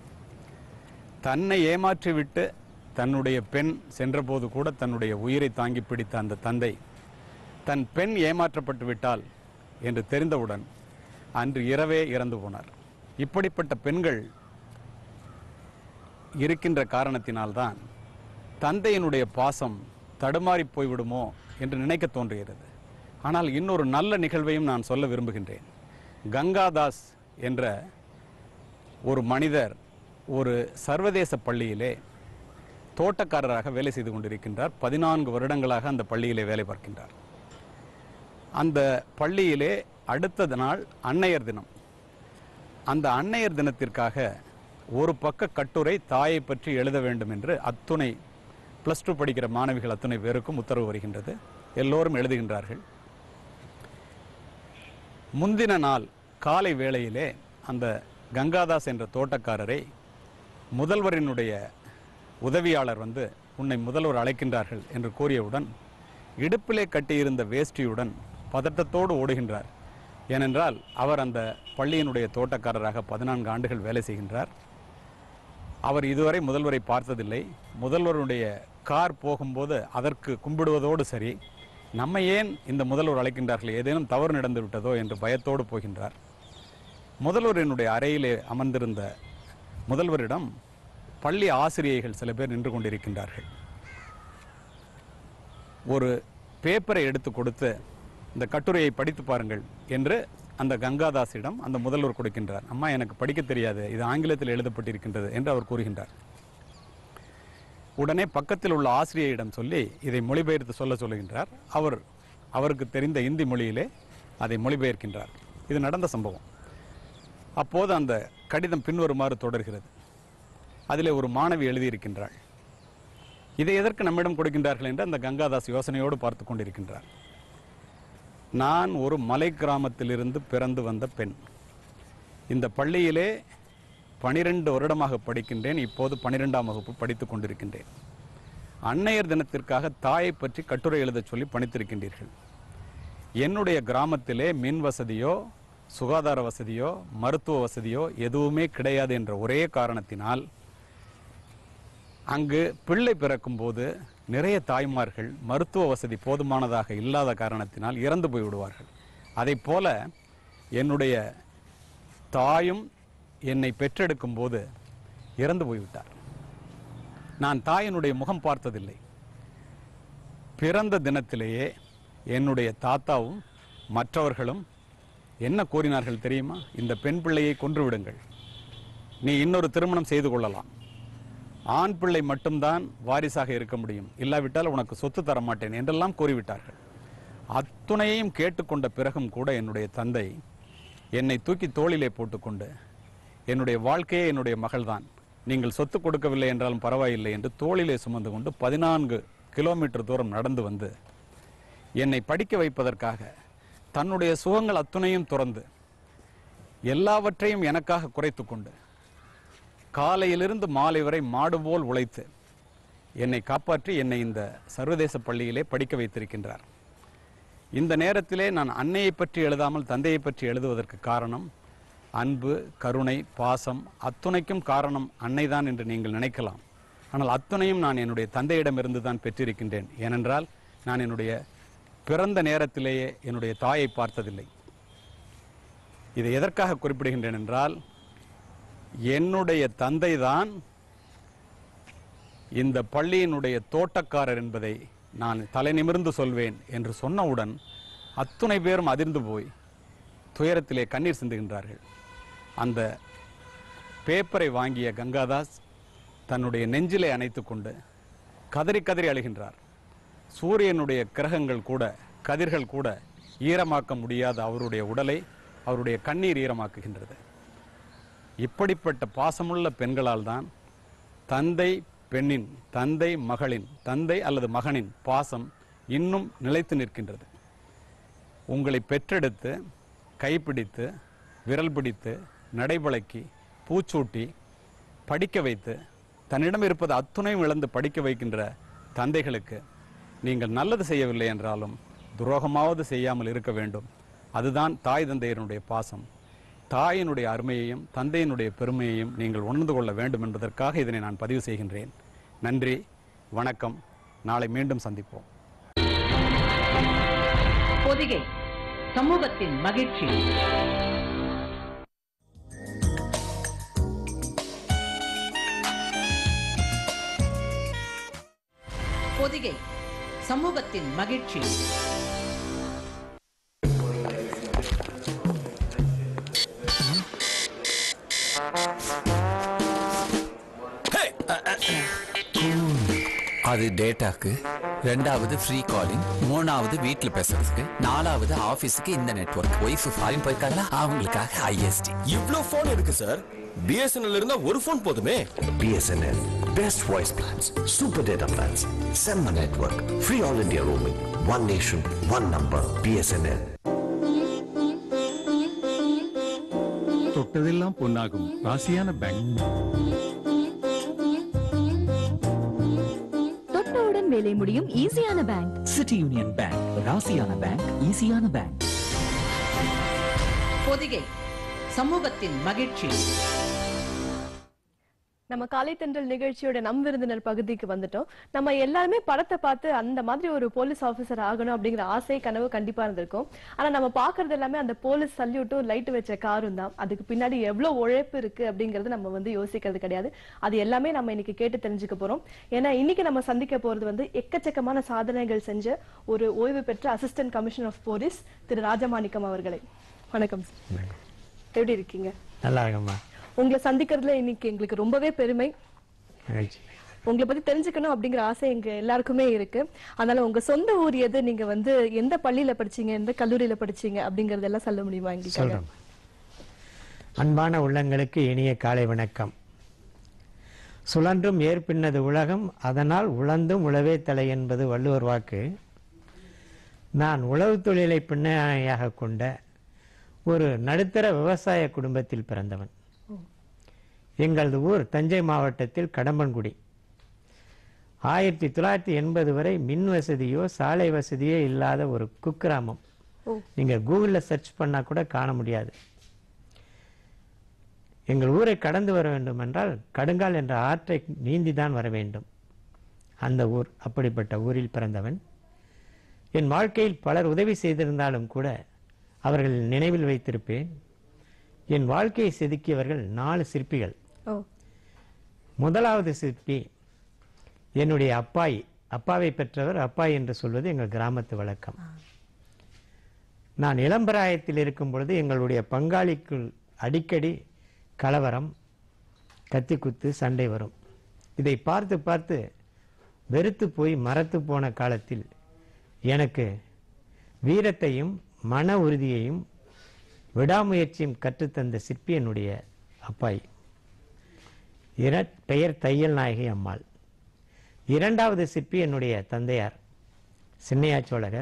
தன்னை ஏமாற்றிவிட்டு தன்னுடைய பெண் சென்றபோது கூட தன்னுடைய உயிரை தாங்கி பிடித்த அந்த தந்தை தன் பெண் ஏமாற்றப்பட்டு விட்டால் என்று தெரிந்தவுடன் அன்று இரவே இறந்து போனார் இப்படிப்பட்ட பெண்கள் இருக்கின்ற காரணத்தினால்தான் தந்தையினுடைய பாசம் தடுமாறி போய்விடுமோ என்று நினைக்க தோன்றுகிறது ஆனால் இன்னொரு நல்ல நிகழ்வையும் நான் சொல்ல விரும்புகின்றேன் கங்காதாஸ் என்ற ஒரு மனிதர் ஒரு சர்வதேச பள்ளியிலே தோட்டக்காரராக வேலை செய்து கொண்டிருக்கின்றார் பதினான்கு வருடங்களாக அந்த பள்ளியிலே வேலை பார்க்கின்றார் அந்த பள்ளியிலே அடுத்த நாள் அன்னையர் தினம் அந்த அன்னையர் தினத்திற்காக ஒரு பக்க கட்டுரை தாயை பற்றி எழுத வேண்டும் என்று அத்துணை ப்ளஸ் டூ படிக்கிற மாணவிகள் அத்துணை பேருக்கும் உத்தரவு வருகின்றது எல்லோரும் எழுதுகின்றார்கள் முந்தின நாள் காலை வேளையிலே அந்த கங்காதாஸ் என்ற தோட்டக்காரரை முதல்வரினுடைய உதவியாளர் வந்து உன்னை முதல்வர் அழைக்கின்றார்கள் என்று கூறியவுடன் இடுப்பிலே கட்டியிருந்த வேஷ்டியுடன் பதட்டத்தோடு ஓடுகின்றார் ஏனென்றால் அவர் அந்த பள்ளியினுடைய தோட்டக்காரராக பதினான்கு ஆண்டுகள் வேலை செய்கின்றார் அவர் இதுவரை முதல்வரை பார்த்ததில்லை முதல்வருடைய கார் போகும்போது அதற்கு கும்பிடுவதோடு சரி நம்மை ஏன் இந்த முதல்வர் அழைக்கின்றார்கள் ஏதேனும் தவறு நடந்து விட்டதோ என்று பயத்தோடு போகின்றார் முதல்வரினுடைய அறையிலே அமர்ந்திருந்த முதல்வரிடம் பள்ளி ஆசிரியைகள் சில பேர் நின்று கொண்டிருக்கின்றார்கள் ஒரு பேப்பரை எடுத்து கொடுத்து இந்த கட்டுரையை படித்து பாருங்கள் என்று அந்த கங்காதாசிடம் அந்த முதல்வர் கொடுக்கின்றார் அம்மா எனக்கு படிக்க தெரியாது இது ஆங்கிலத்தில் எழுதப்பட்டிருக்கின்றது என்று அவர் கூறுகின்றார் உடனே பக்கத்தில் உள்ள ஆசிரியரிடம் சொல்லி இதை மொழிபெயர்த்து சொல்ல சொல்லுகின்றார் அவர் அவருக்கு தெரிந்த இந்தி மொழியிலே அதை மொழிபெயர்க்கின்றார் இது நடந்த சம்பவம் அப்போது அந்த கடிதம் பின்வருமாறு தொடர்கிறது அதிலே ஒரு மாணவி எழுதியிருக்கின்றாள் இதை எதற்கு நம்மிடம் கொடுக்கின்றார்கள் என்று அந்த கங்காதாஸ் யோசனையோடு பார்த்து கொண்டிருக்கின்றார் நான் ஒரு மலை கிராமத்திலிருந்து பிறந்து வந்த பெண் இந்த பள்ளியிலே பனிரெண்டு வருடமாக படிக்கின்றேன் இப்போது பனிரெண்டாம் வகுப்பு படித்துக் கொண்டிருக்கின்றேன் அன்னையர் தினத்திற்காக தாயை பற்றி கட்டுரை எழுதச் சொல்லி பணித்திருக்கின்றீர்கள் என்னுடைய கிராமத்திலே மின் வசதியோ சுகாதார வசதியோ மருத்துவ வசதியோ எதுவுமே கிடையாது என்ற ஒரே காரணத்தினால் அங்கு பிள்ளை பிறக்கும்போது நிறைய தாய்மார்கள் மருத்துவ வசதி போதுமானதாக இல்லாத காரணத்தினால் இறந்து போய் விடுவார்கள் அதைப் போல என்னுடைய தாயும் என்னை பெற்றெடுக்கும் போது இறந்து போய்விட்டார் நான் தாயினுடைய முகம் பார்த்ததில்லை பிறந்த தினத்திலேயே என்னுடைய தாத்தாவும் மற்றவர்களும் என்ன கூறினார்கள் தெரியுமா இந்த பெண் பிள்ளையை கொன்று விடுங்கள் நீ இன்னொரு திருமணம் செய்து கொள்ளலாம் ஆண் பிள்ளை மட்டும்தான் வாரிசாக இருக்க முடியும் இல்லாவிட்டால் உனக்கு சொத்து தர மாட்டேன் என்றெல்லாம் கூறிவிட்டார்கள் அத்துணையையும் கேட்டுக்கொண்ட பிறகும் கூட என்னுடைய தந்தை என்னை தூக்கி தோளிலே போட்டுக்கொண்டு என்னுடைய வாழ்க்கையே என்னுடைய மகள்தான் நீங்கள் சொத்து கொடுக்கவில்லை என்றாலும் பரவாயில்லை என்று தோளிலே சுமந்து கொண்டு பதினான்கு கிலோமீட்டர் தூரம் நடந்து வந்து என்னை படிக்க வைப்பதற்காக தன்னுடைய சுகங்கள் அத்துணையும் துறந்து எல்லாவற்றையும் எனக்காக குறைத்து கொண்டு காலையிலிருந்து மாலை வரை மாடு போல் உழைத்து என்னை காப்பாற்றி என்னை இந்த சர்வதேச பள்ளியிலே படிக்க வைத்திருக்கின்றார் இந்த நேரத்திலே நான் அன்னையை பற்றி எழுதாமல் தந்தையை பற்றி எழுதுவதற்கு காரணம் அன்பு கருணை பாசம் அத்துணைக்கும் காரணம் அன்னைதான் என்று நீங்கள் நினைக்கலாம் ஆனால் அத்துணையும் நான் என்னுடைய தந்தையிடமிருந்து தான் பெற்றிருக்கின்றேன் ஏனென்றால் நான் என்னுடைய பிறந்த நேரத்திலேயே என்னுடைய தாயை பார்த்ததில்லை இதை எதற்காக குறிப்பிடுகின்றேன் என்றால் என்னுடைய தந்தைதான் இந்த பள்ளியினுடைய தோட்டக்காரர் என்பதை நான் தலை நிமிர்ந்து சொல்வேன் என்று சொன்னவுடன் அத்துணை பேரும் அதிர்ந்து போய் துயரத்திலே கண்ணீர் சிந்துகின்றார்கள் அந்த பேப்பரை வாங்கிய கங்காதாஸ் தன்னுடைய நெஞ்சிலே அணைத்துக்கொண்டு கதறி கதறி அழுகின்றார் சூரியனுடைய கிரகங்கள் கூட கதிர்கள் கூட ஈரமாக்க முடியாத அவருடைய உடலை அவருடைய கண்ணீர் ஈரமாக்குகின்றது இப்படிப்பட்ட பாசமுள்ள பெண்களால் தான் தந்தை பெண்ணின் தந்தை மகளின் தந்தை அல்லது மகனின் பாசம் இன்னும் நிலைத்து நிற்கின்றது உங்களை பெற்றெடுத்து கைப்பிடித்து விரல் பிடித்து நடைபழக்கி பூச்சூட்டி படிக்க வைத்து தன்னிடம் இருப்பது அத்துணையும் இழந்து படிக்க வைக்கின்ற தந்தைகளுக்கு நீங்கள் நல்லது செய்யவில்லை என்றாலும் துரோகமாவது செய்யாமல் இருக்க வேண்டும் அதுதான் தாய் தந்தையருடைய பாசம் தாயினுடைய அருமையையும் தந்தையினுடைய பெருமையையும் நீங்கள் உணர்ந்து கொள்ள வேண்டும் என்பதற்காக இதனை நான் பதிவு செய்கின்றேன் நன்றி வணக்கம் நாளை மீண்டும் சந்திப்போம் பொதிகை சமூகத்தின் மகிழ்ச்சி பொதிகை சமூகத்தின் மகிழ்ச்சி அது டேட்டாக்கு ரெண்டாவது ஃப்ரீ காலிங் மூணாவது வீட்ல பேசுறதுக்கு நாலாவது ஆபீஸுக்கு இந்த நெட்வொர்க் ஒய்ஃப் ஃபாரின் போயிருக்காங்களா அவங்களுக்காக ஐஎஸ்டி இவ்ளோ போன் இருக்கு சார் பிஎஸ்என்எல் இருந்தா ஒரு போன் போதுமே BSNL. Best voice plans, super data plans, Semma network, free all India roaming, one nation, one number, BSNL. தொட்டதெல்லாம் பொன்னாகும் ராசியான பேங்க் தொட்டவுடன் வேலை முடியும் ஈஸியான பேங்க் சிட்டி யூனியன் பேங்க் ராசியான பேங்க் ஈஸியான பேங்க் பொதிகை சமூகத்தின் மகிழ்ச்சி நம்ம காலை தென்றல் நிகழ்ச்சியோட நம் விருந்தினர் பகுதிக்கு வந்துட்டோம் நம்ம எல்லாருமே படத்தை பார்த்து அந்த மாதிரி ஒரு போலீஸ் ஆபீசர் ஆகணும் அப்படிங்கிற ஆசை கனவு கண்டிப்பா இருந்திருக்கும் ஆனா நம்ம பாக்குறது எல்லாமே அந்த போலீஸ் சல்யூட்டும் லைட் வச்ச காரும் தான் அதுக்கு பின்னாடி எவ்வளவு உழைப்பு இருக்கு அப்படிங்கறது நம்ம வந்து யோசிக்கிறது கிடையாது அது எல்லாமே நம்ம இன்னைக்கு கேட்டு தெரிஞ்சுக்க போறோம் ஏன்னா இன்னைக்கு நம்ம சந்திக்க போறது வந்து எக்கச்சக்கமான சாதனைகள் செஞ்ச ஒரு ஓய்வு பெற்ற அசிஸ்டன்ட் கமிஷனர் ஆஃப் போலீஸ் திரு ராஜமாணிக்கம் அவர்களை வணக்கம் சார் எப்படி இருக்கீங்க நல்லா இருக்கம்மா உங்களை சந்திக்கிறதுல இன்னைக்கு எங்களுக்கு ரொம்பவே பெருமை மகிழ்ச்சி உங்களை பத்தி தெரிஞ்சுக்கணும் அப்படிங்கிற ஆசை எங்க எல்லாருக்குமே இருக்கு அதனால உங்க சொந்த ஊர் எது நீங்க வந்து எந்த பள்ளியில படிச்சீங்க எந்த கல்லூரியில படிச்சீங்க அப்படிங்கறதெல்லாம் சொல்ல முடியுமா எங்களுக்கு சொல்றேன் அன்பான உள்ளங்களுக்கு இனிய காலை வணக்கம் சுழன்றும் ஏற்பின்னது உலகம் அதனால் உழந்தும் உழவே தலை என்பது வள்ளுவர் வாக்கு நான் உழவு தொழிலை பின்னணியாக கொண்ட ஒரு நடுத்தர விவசாய குடும்பத்தில் பிறந்தவன் எங்களது ஊர் தஞ்சை மாவட்டத்தில் கடம்பன்குடி ஆயிரத்தி தொள்ளாயிரத்தி எண்பது வரை மின் வசதியோ சாலை வசதியோ இல்லாத ஒரு குக்கிராமம் ஓ. நீங்க கூகுளில் சர்ச் பண்ணா கூட காண முடியாது எங்கள் ஊரை கடந்து வர வேண்டும் என்றால் கடுங்கால் என்ற ஆற்றை நீந்தி தான் வர வேண்டும் அந்த ஊர் அப்படிப்பட்ட ஊரில் பிறந்தவன் என் வாழ்க்கையில் பலர் உதவி செய்திருந்தாலும் கூட அவர்கள் நினைவில் வைத்திருப்பேன் என் வாழ்க்கையை செதுக்கியவர்கள் நாலு சிற்பிகள் ஓ முதலாவது சிற்பி என்னுடைய அப்பாய் அப்பாவை பெற்றவர் அப்பாய் என்று சொல்வது எங்கள் கிராமத்து வழக்கம் நான் இளம்பிராயத்தில் இருக்கும் பொழுது எங்களுடைய பங்காளிக்குள் அடிக்கடி கலவரம் கத்திக்குத்து சண்டை வரும் இதை பார்த்து பார்த்து வெறுத்து போய் மரத்து போன காலத்தில் எனக்கு வீரத்தையும் மன உறுதியையும் விடாமுயற்சியும் கற்றுத்தந்த சிற்பி என்னுடைய அப்பாய் இர பெயர் தையல் நாயகி அம்மாள் இரண்டாவது சிற்பி என்னுடைய தந்தையார் சின்னையா சோழகர்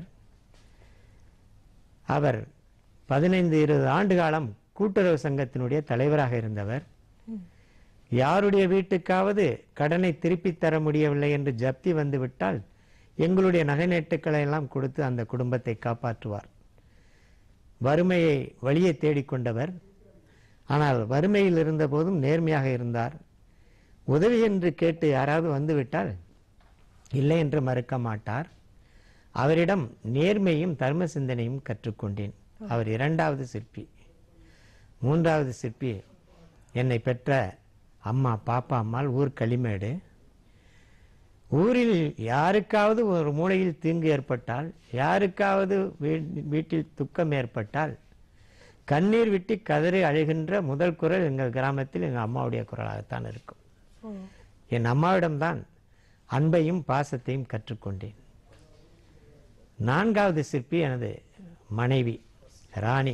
அவர் பதினைந்து இருபது ஆண்டு காலம் கூட்டுறவு சங்கத்தினுடைய தலைவராக இருந்தவர் யாருடைய வீட்டுக்காவது கடனை திருப்பித் தர முடியவில்லை என்று ஜப்தி வந்துவிட்டால் எங்களுடைய நகை நட்டுக்களை எல்லாம் கொடுத்து அந்த குடும்பத்தை காப்பாற்றுவார் வறுமையை வழியை தேடிக்கொண்டவர் ஆனால் வறுமையில் இருந்த போதும் நேர்மையாக இருந்தார் உதவி என்று கேட்டு யாராவது வந்துவிட்டால் இல்லை என்று மறுக்க மாட்டார் அவரிடம் நேர்மையும் தர்ம சிந்தனையும் கற்றுக்கொண்டேன் அவர் இரண்டாவது சிற்பி மூன்றாவது சிற்பி என்னை பெற்ற அம்மா பாப்பா அம்மாள் ஊர் களிமேடு ஊரில் யாருக்காவது ஒரு மூலையில் தீங்கு ஏற்பட்டால் யாருக்காவது வீ- வீட்டில் துக்கம் ஏற்பட்டால் கண்ணீர் விட்டு கதறி அழுகின்ற முதல் குரல் எங்கள் கிராமத்தில் எங்கள் அம்மாவுடைய குரலாகத்தான் இருக்கும் என் அம்மாவிடம்தான் அன்பையும் பாசத்தையும் கற்றுக்கொண்டேன் நான்காவது சிற்பி எனது மனைவி ராணி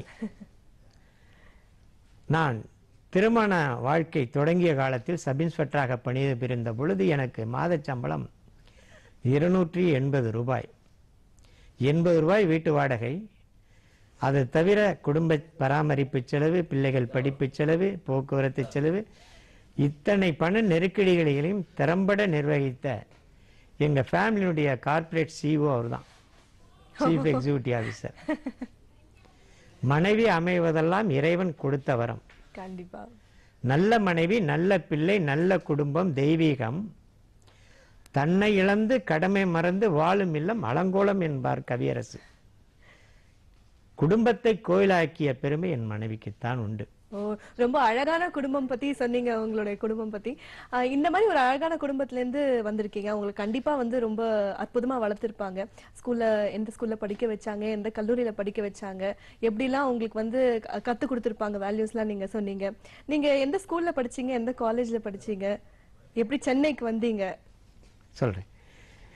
நான் திருமண வாழ்க்கை தொடங்கிய காலத்தில் சப் இன்ஸ்பெக்டராக பணிபுரிந்த பொழுது எனக்கு மாதச் சம்பளம் இருநூற்றி எண்பது ரூபாய் எண்பது ரூபாய் வீட்டு வாடகை அது தவிர குடும்ப பராமரிப்பு செலவு பிள்ளைகள் படிப்பு செலவு போக்குவரத்து செலவு இத்தனை பண நெருக்கடிகளையும் திறம்பட நிர்வகித்த எங்க ஃபேமிலியுடைய கார்ப்பரேட் சிஓ அவர் தான் சீஃப் எக்ஸிக்யூட்டிவ் ஆஃபீஸர் மனைவி அமைவதெல்லாம் இறைவன் கொடுத்த வரம் கண்டிப்பா நல்ல மனைவி நல்ல பிள்ளை நல்ல குடும்பம் தெய்வீகம் தன்னை இழந்து கடமை மறந்து வாழும் இல்லம் அலங்கோலம் என்பார் கவியரசு குடும்பத்தை கோயிலாக்கிய பெருமை என் மனைவிக்குத்தான் உண்டு ஓ ரொம்ப அழகான குடும்பம் பத்தி சொன்னீங்க உங்களுடைய குடும்பம் பத்தி ஆஹ் இந்த மாதிரி ஒரு அழகான குடும்பத்துல இருந்து வந்திருக்கீங்க உங்களுக்கு கண்டிப்பா வந்து ரொம்ப அற்புதமா வளர்த்திருப்பாங்க ஸ்கூல்ல எந்த ஸ்கூல்ல படிக்க வச்சாங்க எந்த கல்லூரியில படிக்க வச்சாங்க எப்படிலாம் உங்களுக்கு வந்து க- கத்து கொடுத்திருப்பாங்க வேல்யூஸ்லாம் நீங்க சொன்னீங்க நீங்க எந்த ஸ்கூல்ல படிச்சீங்க எந்த காலேஜ்ல படிச்சீங்க எப்படி சென்னைக்கு வந்தீங்க சொல்றேன்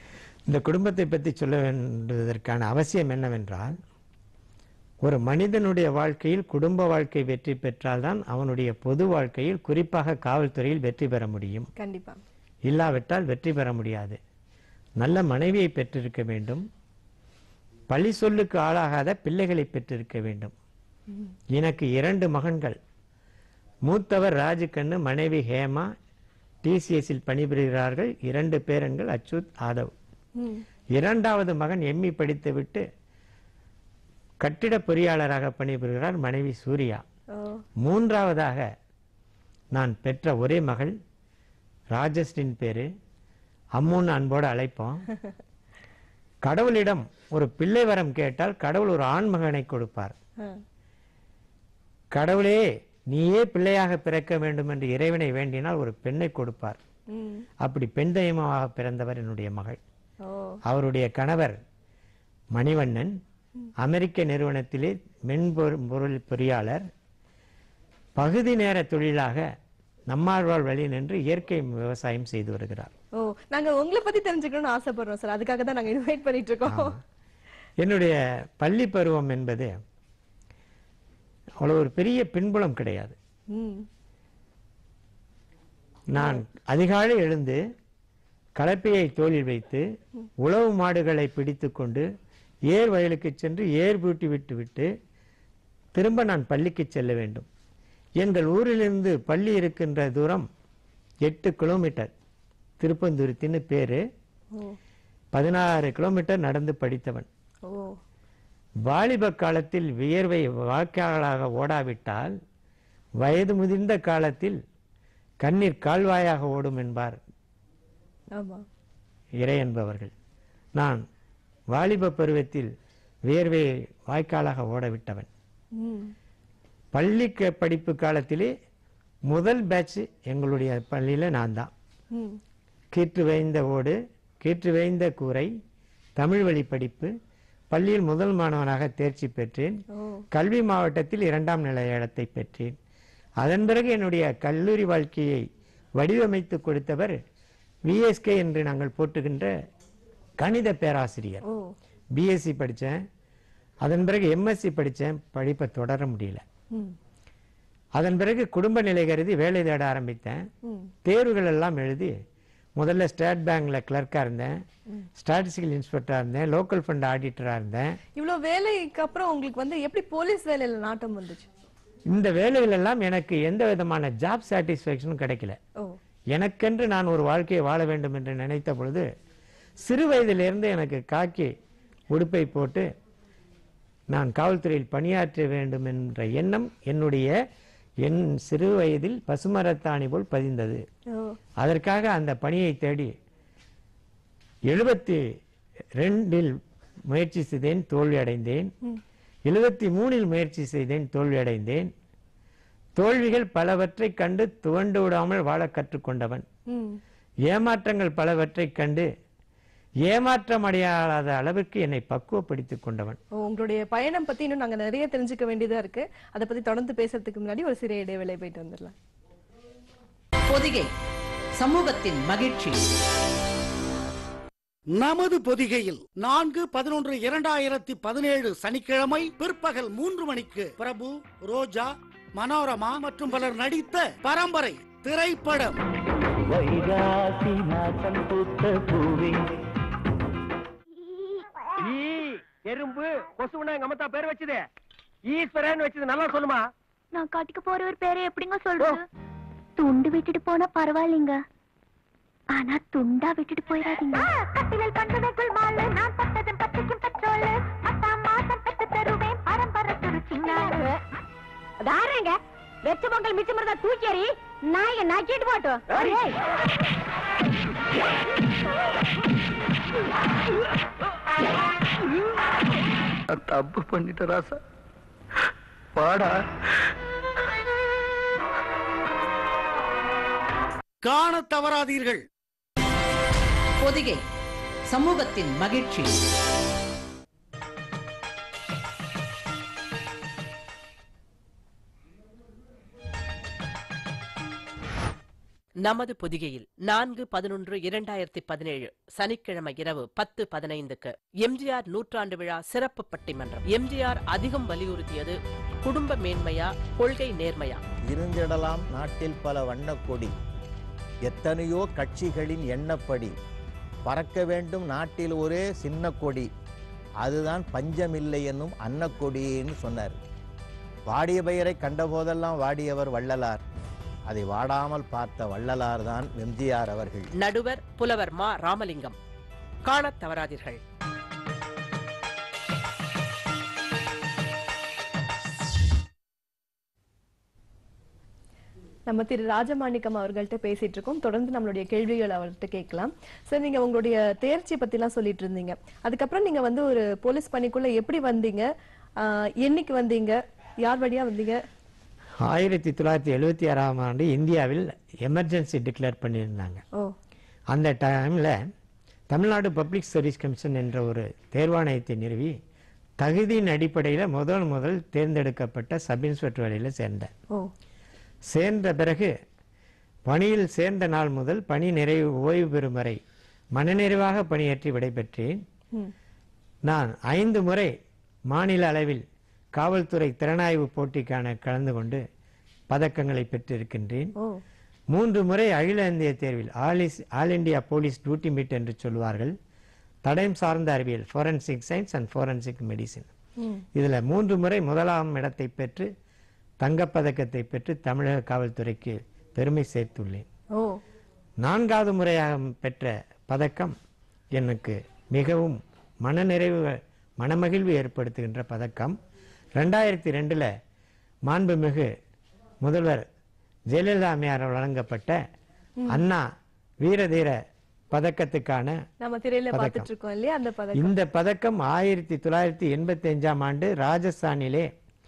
இந்த குடும்பத்தை பற்றி சொல்ல வேண்டுவதற்கான அவசியம் என்னவென்றால் ஒரு மனிதனுடைய வாழ்க்கையில் குடும்ப வாழ்க்கை வெற்றி பெற்றால்தான் அவனுடைய பொது வாழ்க்கையில் குறிப்பாக காவல்துறையில் வெற்றி பெற முடியும் கண்டிப்பா இல்லாவிட்டால் வெற்றி பெற முடியாது நல்ல மனைவியை பெற்றிருக்க வேண்டும் பழி சொல்லுக்கு ஆளாகாத பிள்ளைகளை பெற்றிருக்க வேண்டும் எனக்கு இரண்டு மகன்கள் மூத்தவர் ராஜுகண்ணு மனைவி ஹேமா டிசிஎஸ்ஸில் பணிபுரிகிறார்கள் இரண்டு பேரன்கள் அச்சுத் ஆதவ் ம். இரண்டாவது மகன் எம்மி படித்துவிட்டு கட்டிட பொறியாளராக பணிபுரிகிறார் மனைவி சூர்யா ஓ மூன்றாவதாக நான் பெற்ற ஒரே மகள் ராஜஸ்டின் பேரு அம்முன்னு அன்போடு அழைப்போம் கடவுளிடம் ஒரு பிள்ளை வரம் கேட்டால் கடவுள் ஒரு ஆண் மகனை கொடுப்பார் ஆ. கடவுளே நீயே பிள்ளையாக பிறக்க வேண்டும் என்று இறைவனை வேண்டினால் ஒரு பெண்ணை கொடுப்பார் ம். அப்படி பெண் தெய்வமாக பிறந்தவர் என்னுடைய மகள் ஓ அவருடைய கணவர் மணிவண்ணன் அமெரிக்க நிறுவனத்திலே மென்பொருள் பொருள் பொறியாளர் பகுதி நேர தொழிலாக நம்மாழ்வாழ் வழி நின்று இயற்கை விவசாயம் செய்து வருகிறார் ஓ நாங்க உங்களை பத்தி தெரிஞ்சுக்கணும்னு ஆசைப்படுறோம் சார் அதுக்காக தான் நாங்க இன்வைட் பண்ணிட்டு இருக்கோம் என்னுடைய பள்ளி பருவம் என்பது அவ்வளோ ஒரு பெரிய பின்புலம் கிடையாது ம். நான் அதிகாலை எழுந்து கலப்பையை தோளில் வைத்து உழவு மாடுகளை பிடித்து கொண்டு ஏர் வயலுக்கு சென்று ஏர் பூட்டி விட்டு விட்டு திரும்ப நான் பள்ளிக்கு செல்ல வேண்டும் எங்கள் ஊரிலிருந்து பள்ளி இருக்கின்ற தூரம் எட்டு கிலோமீட்டர் திருப்பந்துருத்தின்னு பேரு ஓ பதினாறு கிலோமீட்டர் நடந்து படித்தவன் ஓ வாலிப காலத்தில் வியர்வை வாய்க்காலாக ஓடாவிட்டால் வயது முதிர்ந்த காலத்தில் கண்ணீர் கால்வாயாக ஓடும் என்பார் ஆமா இறை என்பவர்கள் நான் வாலிப பருவத்தில் வியர்வை வாய்க்காலாக ஓடவிட்டவன் ம். பள்ளி க- படிப்பு காலத்திலே முதல் பேட்ச் எங்களுடைய பள்ளியில் நான் தான் ம். கீற்று வைந்த ஓடு கீற்று வைந்த கூரை தமிழ் வழி படிப்பு பள்ளியில் முதல் மாணவனாக தேர்ச்சி பெற்றேன் ஓ கல்வி மாவட்டத்தில் இரண்டாம் நிலைய இடத்தை பெற்றேன் அதன் பிறகு என்னுடைய கல்லூரி வாழ்க்கையை வடிவமைத்து கொடுத்தவர் விஎஸ்கே என்று நாங்கள் போட்டுகின்ற கணித பேராசிரியர் ஓ பிஎஸ்சி படித்தேன் அதன் பிறகு எம்எஸ்சி படித்தேன் படிப்பை தொடர முடியல ம். அதன் பிறகு குடும்ப நிலை கருதி வேலை தேட ஆரம்பித்தேன் ம். தேர்வுகள் எல்லாம் எழுதி முதல்ல ஸ்டேட் பேங்க்ல கிளர்க்காக இருந்தேன் ம். ஸ்டாட்டிஸ்டிக்கல் இன்ஸ்பெக்டராக இருந்தேன் லோக்கல் ஃபண்ட் ஆடிட்டராக இருந்தேன் இவ்வளவு வேலைக்கு அப்புறம் உங்களுக்கு வந்து எப்படி போலீஸ் வேலையில நாட்டம் வந்துச்சு இந்த வேலைகள் எல்லாம் எனக்கு எந்த விதமான ஜாப் சாட்டிஸ்ஃபேக்ஷனும் கிடைக்கல ஓ எனக்கென்று நான் ஒரு வாழ்க்கையை வாழ வேண்டும் என்று நினைத்த பொழுது சிறு வயதிலிருந்து எனக்கு காக்கி உடுப்பை போட்டு நான் காவல்துறையில் பணியாற்ற வேண்டும் என்ற எண்ணம் என்னுடைய என் சிறு வயதில் பசுமரத்தாணி போல் பதிந்தது ஓ அதற்காக அந்த பணியை தேடி எழுபத்தி ரெண்டில் முயற்சி செய்தேன் தோல்வி அடைந்தேன் ம். எழுபத்தி மூணில் முயற்சி செய்தேன் தோல்வி அடைந்தேன் தோல்விகள் பலவற்றை கண்டு துவண்டு விடாமல் வாழ கற்றுக்கொண்டவன் ம். ஏமாற்றங்கள் பலவற்றைக் கண்டு ஏமாற்றம் அடையாத அளவுக்கு என்னை பக்குவப்படுத்திக் கொண்டவன் ஓ, உங்களுடைய பயணம் பத்தி இன்னும் நாங்க நிறைய தெரிஞ்சுக்க வேண்டியதா இருக்கு அதை பத்தி தொடர்ந்து பேசுறதுக்கு முன்னாடி ஒரு சிறிய இடைவேளை போயிட்டு வந்துடலாம் பொதிகை சமூகத்தின் மகிழ்ச்சி நமது பொதிகையில் நான்கு பதினொன்று இரண்டாயிரத்தி பதினேழு சனிக்கிழமை பிற்பகல் மூன்று மணிக்கு பிரபு ரோஜா மனோரமா மற்றும் பலர் நடித்த பரம்பரை திரைப்படம் வைகாசி நாசம் பூத்த பூவே எறும்பு கொசுனா எங்க அம்மத்தா பேர் வச்சது ஈஸ்வரன் வச்சது நல்லா சொல்லுமா நான் காட்டிக்க போற ஒரு பேரை எப்படிங்க சொல்றது துண்டு விட்டுட்டு போனா பரவாயில்லைங்க ஆனா துண்டா விட்டுட்டு போயிடாதீங்க கட்டிலில் கண்டதைக்குள் மாலு நான் பட்டதும் பச்சைக்கும் பெட்ரோல் பத்தாம் மாசம் பெற்று தருவேன் பரம்பரை துருச்சிங்க தாரங்க வெச்ச பொங்கல் மிச்சம் இருந்தா தூக்கி எறி நாய்க நக்கிட்டு போட்டோம் தப்பு பண்ணிட்ட ராசா பாடா காண தவறாதீர்கள் பொதிகை சமூகத்தின் மகிழ்ச்சி நமது பொதிகையில் நான்கு பதினொன்று இரண்டாயிரத்தி பதினேழு சனிக்கிழமை இரவு பத்து பதினைந்துக்கு எம்ஜிஆர் நூற்றாண்டு விழா சிறப்பு பட்டிமன்றம் எம்ஜிஆர் அதிகம் வலியுறுத்தியது குடும்ப மேன்மையா கொள்கை நேர்மையா இருந்திடலாம் நாட்டில் பல வண்ணக்கொடி எத்தனையோ கட்சிகளின் எண்ணப்படி பறக்க வேண்டும் நாட்டில் ஒரே சின்ன கொடி அதுதான் பஞ்சமில்லை என்னும் அன்னக்கொடின்னு சொன்னார் வாடிய பெயரை கண்டபோதெல்லாம் வாடியவர் வள்ளலார் அதை வாடாமல் பார்த்த வள்ளலார் தான் எம்ஜிஆர் அவர்கள் நடுவர் புலவர் மா ராமலிங்கம் காணத் தவறாதீர்கள் நம்ம திரு ராஜமாணிக்கம் அவர்கள்ட்ட பேசிட்டு இருக்கோம் தொடர்ந்து நம்மளுடைய கேள்விகள் அவர்கிட்ட கேட்கலாம் சார் நீங்க உங்களுடைய தேர்ச்சி பத்தி எல்லாம் சொல்லிட்டு இருந்தீங்க அதுக்கப்புறம் நீங்க வந்து ஒரு போலீஸ் பணிக்குள்ள எப்படி வந்தீங்க ஆஹ் என்னைக்கு வந்தீங்க யார் வழியா வந்தீங்க ஆயிரத்தி தொள்ளாயிரத்தி எழுபத்தி ஆறாம் ஆண்டு இந்தியாவில் எமர்ஜென்சி டிக்ளேர் பண்ணியிருந்தாங்க ஓ அந்த டைமில் தமிழ்நாடு பப்ளிக் சர்வீஸ் கமிஷன் என்ற ஒரு தேர்வாணையத்தை நிறுவி தகுதியின் அடிப்படையில் முதல் முதல் தேர்ந்தெடுக்கப்பட்ட சப் இன்ஸ்பெக்டர் வேலையில் சேர்ந்தேன் ஓ சேர்ந்த பிறகு பணியில் சேர்ந்த நாள் முதல் பணி நிறைவு ஓய்வு பெறும் வரை மனநிறைவாக பணியாற்றி விடைபெற்றேன் ம். நான் ஐந்து முறை மாநில அளவில் காவல்துறை திறனாய்வு போட்டிக்கான கலந்து கொண்டு பதக்கங்களை பெற்றிருக்கின்றேன் ஓ மூன்று முறை அகில இந்திய தேர்வில் all is all India police duty meet என்று சொல்வார்கள் தடயம் சார்ந்த அறிவியல் forensic science and forensic medicine ம். இதில் மூன்று முறை முதலாம் இடத்தை பெற்று தங்கப்பதக்கத்தை பெற்று தமிழக காவல்துறைக்கு பெருமை சேர்த்துள்ளேன் ஓ நான்காவது முறையாக பெற்ற பதக்கம் எனக்கு மிகவும் மனநிறைவு மனமகிழ்வு ஏற்படுத்துகின்ற பதக்கம் ரெண்டாயிரத்தி ரெண்டில் மாண்புமிகு முதல்வர் ஜெயலலிதா அம்மையார் வழங்கப்பட்ட ம். அண்ணா வீரதீர பதக்கத்துக்கான நம்ம திரையில பதக்கம். பார்த்துட்டு இருக்கோம் இல்லையா அந்த பதக்கம் இந்த பதக்கம் ஆயிரத்தி தொள்ளாயிரத்தி எண்பத்தி அஞ்சாம் ஆண்டு ராஜஸ்தானிலே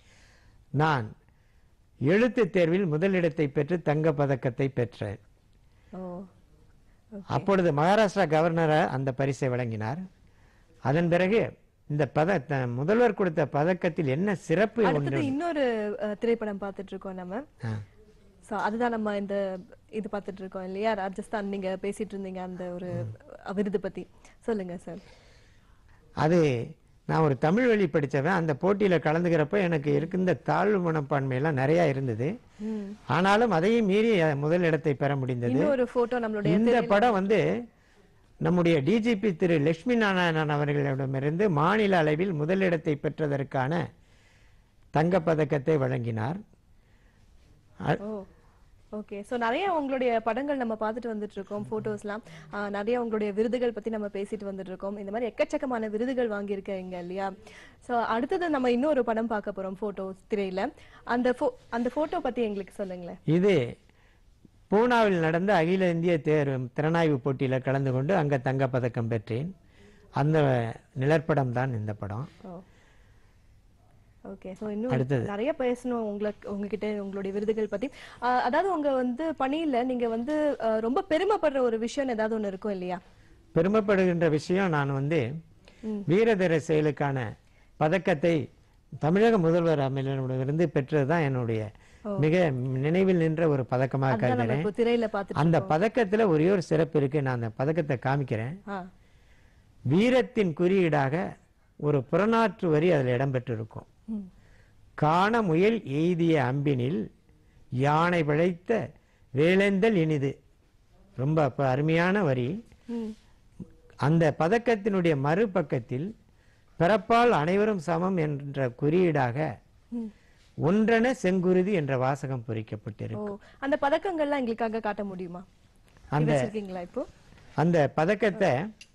நான் எழுத்து தேர்வில் முதலிடத்தை பெற்று தங்க பதக்கத்தை பெற்றேன் ஓ அப்பொழுது மகாராஷ்டிரா கவர்னரை அந்த பரிசை வழங்கினார் அதன் பிறகு இந்த பத த- முதல்வர் கொடுத்த பதக்கத்தில் என்ன சிறப்பு அடுத்தது ஒன்று இன்னொரு அஹ், திரைப்படம் பார்த்துட்டு இருக்கோம் நம்ம ஆ. சோ அதுதான் நம்ம இந்த இது பார்த்துட்டு இருக்கோம் இல்லையா ராஜஸ்தான் நீங்க பேசிட்டு இருந்தீங்க அந்த ஒரு விருது பத்தி சொல்லுங்க சார் அது நான் ஒரு தமிழ் வழி படித்தவன் அந்த போட்டியில் கலந்துக்கிறப்ப எனக்கு இருக்கின்ற தாழ்வு மனப்பான்மையெல்லாம் நிறையா இருந்தது ம். ஆனாலும் அதையும் மீறி அஹ், முதல் இடத்தை பெற முடிந்தது இன்னொரு போட்டோ நம்மளுடைய இந்த திரையில படம் வந்து நம்முடைய டிஜிபி திரு லட்சுமி நாராயணன் அவர்களிடமிருந்து மாநில அளவில் முதலிடத்தை பெற்றதற்கான தங்கப் பதக்கத்தை வழங்கினார் அ- ஓ ஓகே சோ நிறைய உங்களுடைய படங்கள் நம்ம பார்த்துட்டு வந்துட்டு இருக்கோம் போட்டோஸ்லாம் நிறைய உங்களுடைய விருதுகள் பத்தி நம்ம பேசிட்டு வந்துட்டு இருக்கோம் இந்த மாதிரி எக்கச்சக்கமான விருதுகள் வாங்கியிருக்கீங்க இல்லையா சோ அடுத்தது நம்ம இன்னொரு படம் பார்க்க போறோம் போட்டோ திரையில அந்த pho- அந்த போட்டோ பத்தி எங்களுக்கு சொல்லுங்களேன் இது பூனாவில் நடந்த அகில இந்திய தேர் திறனாய்வு போட்டியில் கலந்து கொண்டு அங்கே தங்கப் பதக்கம் பெற்றேன் அந்த நிழற்படம் தான் இந்த படம் ஓகே சோ இன்னும் அடுத்தது. நிறைய பேசணும் உங்களுக்கு உங்ககிட்ட உங்களுடைய விருதுகள் பத்தி ஆஹ் அதாவது உங்க வந்து பணியில நீங்க வந்து ஆஹ் ரொம்ப பெருமைப்படுற ஒரு விஷயம் ஏதாவது ஒண்ணு இருக்கும் இல்லையா பெருமைப்படுகின்ற விஷயம் நான் வந்து ம். வீரதீர செயலுக்கான பதக்கத்தை தமிழக முதல்வர் அம்மையிலிருந்து பெற்றது தான் என்னுடைய ஓ. மிக நினைவில் நின்ற ஒரு பதக்கமாக அதுதான் நம்ம கருதுகிறேன் இப்போ திரையில பார்த்துட்டு அந்த இருக்கோம். பதக்கத்துல ஒரே ஒரு சிறப்பு இருக்கு நான் அந்த பதக்கத்தை காமிக்கிறேன் ஆ வீரத்தின் குறியீடாக ஒரு புறநாற்று வரி அதில் இடம்பெற்றிருக்கும் ம். காண முயல் எய்திய அம்பினில் யானை பிழைத்த வேளேந்தல் இனிது ரொம்ப அப்ப அருமையான வரி ம். அந்த பதக்கத்தினுடைய மறுபக்கத்தில் பிறப்பால் அனைவரும் சமம் என்ற குறியீடாக ம். ஒன்றென செங்குருதி என்ற வாசகம் ஓ பொறிக்கப்பட்டிருக்கு அந்த பதக்கங்கள்லாம் எங்களுக்காக காட்ட முடியுமா அந்த வச்சிருக்கீங்களா இப்போ அந்த பதக்கத்தை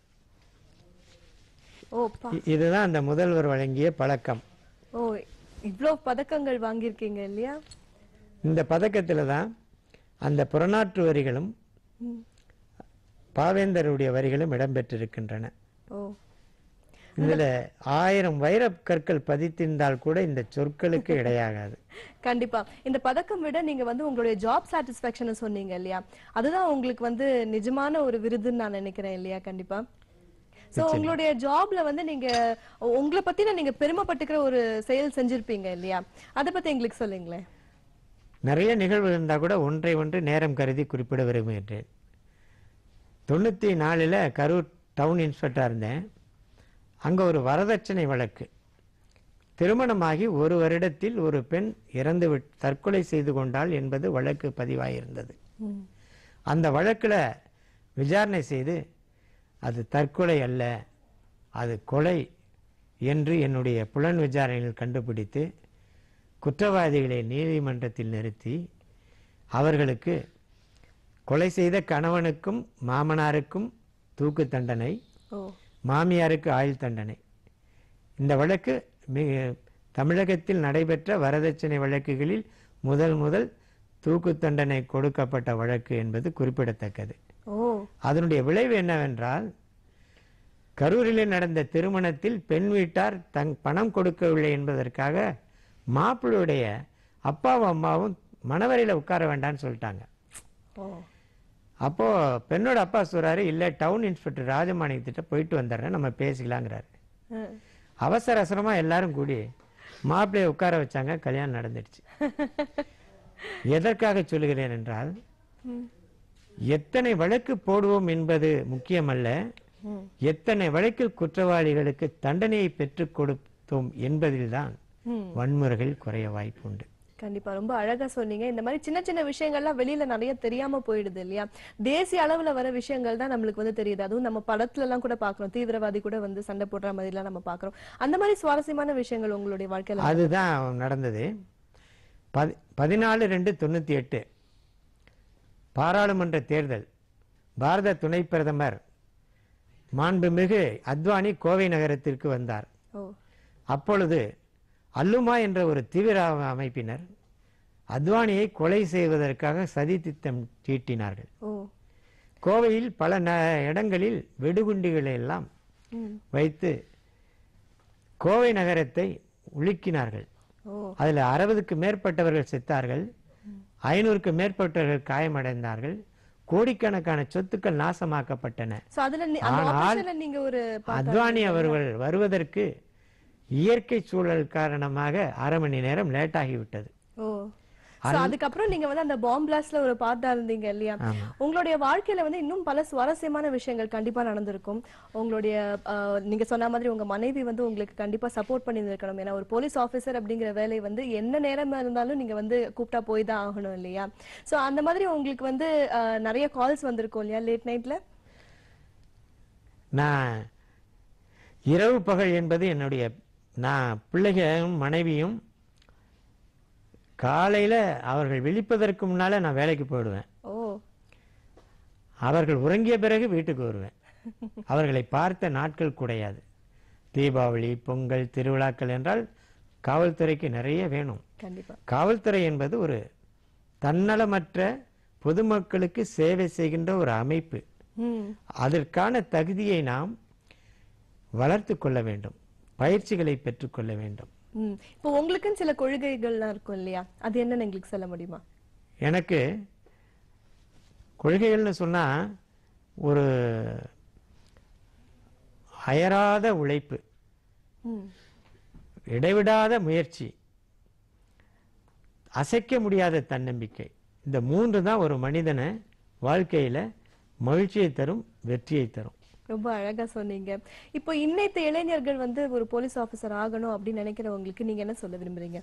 ஓ பா இ- இதுதான் அந்த முதல்வர் வழங்கிய பழக்கம் ஓ இவ்ளோ பதக்கங்கள் வாங்கியிருக்கீங்க இல்லையா இந்த பதக்கத்தில் தான் அந்த புறநாற்று வரிகளும் ம். பாவேந்தருடைய வரிகளும் இடம்பெற்றிருக்கின்றன ஓ இதுல ஆயிரம் வைரக் கற்கள் பதித்திருந்தால் கூட இந்த சொற்களுக்கு இடையாகாது கண்டிப்பா இந்த பதக்கம் விட நீங்க வந்து உங்களுடைய ஜாப் சாட்டிஸ்பாக்சன் சொன்னீங்க இல்லையா அதுதான் உங்களுக்கு வந்து நிஜமான ஒரு விருதுன்னு நான் நினைக்கிறேன் இல்லையா கண்டிப்பா சோ நிச்சயமா. உங்களுடைய ஜாப்ல வந்து நீங்க உ- உங்களை பத்தின நீங்க பெருமைப்பட்டுக்கிற ஒரு செயல் செஞ்சிருப்பீங்க இல்லையா அத பத்தி எங்களுக்கு சொல்லுங்களேன் நிறைய நிகழ்வு இருந்தால் கூட ஒன்றை ஒன்று நேரம் கருதி குறிப்பிட விரும்புகின்றேன் தொண்ணூற்றி நாலில் கரூர் டவுன் இன்ஸ்பெக்டராக இருந்தேன் அங்கே ஒரு வரதட்சணை வழக்கு திருமணமாகி ஒரு வருடத்தில் ஒரு பெண் இறந்து விட் தற்கொலை செய்து கொண்டாள் என்பது வழக்கு பதிவாகியிருந்தது அந்த வழக்கில் விசாரணை செய்து அது தற்கொலை அல்ல அது கொலை என்று என்னுடைய புலன் விசாரணையில் கண்டுபிடித்து குற்றவாளிகளை நீதிமன்றத்தில் நிறுத்தி அவர்களுக்கு கொலை செய்த கணவனுக்கும் மாமனாருக்கும் தூக்கு தண்டனை ஓ மாமியாருக்கு ஆயுள் தண்டனை இந்த வழக்கு மிக தமிழகத்தில் நடைபெற்ற வரதட்சணை வழக்குகளில் முதல் முதல் தூக்கு தண்டனை கொடுக்கப்பட்ட வழக்கு என்பது குறிப்பிடத்தக்கது ஓ அதனுடைய விளைவு என்னவென்றால் கரூரிலே நடந்த திருமணத்தில் பெண் வீட்டார் தங் பணம் கொடுக்கவில்லை என்பதற்காக மாப்பிள்ளையுடைய அப்பாவும் அம்மாவும் மணவரையில் உட்கார வேண்டாம்னு சொல்லிட்டாங்க ஓ அப்போ பெண்ணோட அப்பா சொல்றாரு இல்ல டவுன் இன்ஸ்பெக்டர் ராஜமாணியத்திட்ட போயிட்டு வந்துடுறேன் நம்ம பேசிக்கலாங்கிறாரு அஹ். அவசர அவசரமா எல்லாரும் கூடி மாப்பிள்ளையை உட்கார வச்சாங்க கல்யாணம் நடந்துடுச்சு எதற்காக சொல்லுகிறேன் என்றால் ம். எத்தனை வழக்கு போடுவோம் என்பது முக்கியமல்ல ம். எத்தனை வழக்கில் குற்றவாளிகளுக்கு தண்டனையை பெற்றுக் கொடுத்தோம் என்பதில்தான் ம். வன்முறைகள் குறைய வாய்ப்புண்டு கண்டிப்பா ரொம்ப அழகா சொன்னீங்க இந்த மாதிரி சின்ன சின்ன விஷயங்கள்லாம் வெளியில நிறைய தெரியாம போயிடுது இல்லையா தேசிய அளவுல வர விஷயங்கள் தான் நம்மளுக்கு வந்து தெரியுது அதுவும் நம்ம படத்துல எல்லாம் கூட பாக்குறோம் தீவிரவாதி கூட வந்து சண்டை போடுற மாதிரி எல்லாம் நம்ம பாக்குறோம் அந்த மாதிரி சுவாரஸ்யமான விஷயங்கள் உங்களுடைய வாழ்க்கையில அதுதான் நடந்தது பதி பதினாலு ரெண்டு தொண்ணூற்றி எட்டு பாராளுமன்ற தேர்தல் பாரத துணை பிரதமர் மாண்புமிகு அத்வானி கோவை நகரத்திற்கு வந்தார் ஓ அப்பொழுது அல்லுமா என்ற ஒரு தீவிர அமைப்பினர் அத்வானியை கொலை செய்வதற்காக சதி திட்டம் தீட்டினார்கள் ஓ கோவையில் பல ந இடங்களில் வெடிகுண்டுகளை எல்லாம் ம். வைத்து கோவை நகரத்தை உலுக்கினார்கள் ஓ அதில் அறுபதுக்கு மேற்பட்டவர்கள் செத்தார்கள் ஐநூறுக்கு மேற்பட்டவர்கள் காயமடைந்தார்கள் கோடிக்கணக்கான சொத்துக்கள் நாசமாக்கப்பட்டன சோ அதுல நீ- அந்த ஆனால் ஆபரேஷன்ல நீங்க ஒரு part அத்வானி ஆ அவர்கள் வருவதற்கு இயற்கை சூழல் காரணமாக அரை மணி நேரம் லேட் ஆகிவிட்டது ஓ சோ அதுக்கப்புறம் நீங்க வந்து அந்த பாம் பிளாஸ்ட்ல ஒரு பார்ட்டா இருந்தீங்க இல்லையா ஆமா. உங்களுடைய வாழ்க்கையில வந்து இன்னும் பல சுவாரஸ்யமான விஷயங்கள் கண்டிப்பா நடந்திருக்கும் உங்களுடைய ஆஹ், நீங்க சொன்ன மாதிரி உங்க மனைவி வந்து உங்களுக்கு கண்டிப்பா சப்போர்ட் பண்ணி இருக்கணும் ஏன்னா ஒரு போலீஸ் ஆபீசர் அப்படிங்கிற வேலை வந்து என்ன நேரமா இருந்தாலும் நீங்க வந்து கூப்பிட்டா போய் தான் ஆகணும் இல்லையா சோ அந்த மாதிரி உங்களுக்கு வந்து ஆஹ், நிறைய கால்ஸ் வந்திருக்கும் இல்லையா லேட் நைட்ல நான் இரவு பகல் என்பது என்னுடைய நான் பிள்ளைகளும் மனைவியும் காலையில் அவர்கள் விழிப்பதற்கு முன்னால நான் வேலைக்கு போயிடுவேன் ஓ அவர்கள் உறங்கிய பிறகு வீட்டுக்கு வருவேன் அவர்களை பார்த்த நாட்கள் குறையாது தீபாவளி பொங்கல் திருவிழாக்கள் என்றால் காவல்துறைக்கு நிறைய வேணும் கண்டிப்பா காவல்துறை என்பது ஒரு தன்னலமற்ற பொதுமக்களுக்கு சேவை செய்கின்ற ஒரு அமைப்பு ம் அதற்கான தகுதியை நாம் வளர்த்து கொள்ள வேண்டும் பயிற்சிகளை பெற்றுக்கொள்ள வேண்டும் ம் இப்போ உங்களுக்குன்னு சில கொள்கைகள்லாம் இருக்கும் இல்லையா அது என்னன்னு எங்களுக்கு சொல்ல முடியுமா எனக்கு கொள்கைகள்னு சொன்னா ஒரு அயராத உழைப்பு ம் இடைவிடாத முயற்சி அசைக்க முடியாத தன்னம்பிக்கை இந்த மூன்று தான் ஒரு மனிதனை வாழ்க்கையில மகிழ்ச்சியை தரும் வெற்றியை தரும் ரொம்ப அழகா சொன்னீங்க இப்போ இன்னைத்த இளைஞர்கள் வந்து ஒரு போலீஸ் ஆபீசர் ஆகணும் அப்படின்னு நினைக்கிறவங்களுக்கு நீங்க என்ன சொல்ல விரும்புறீங்க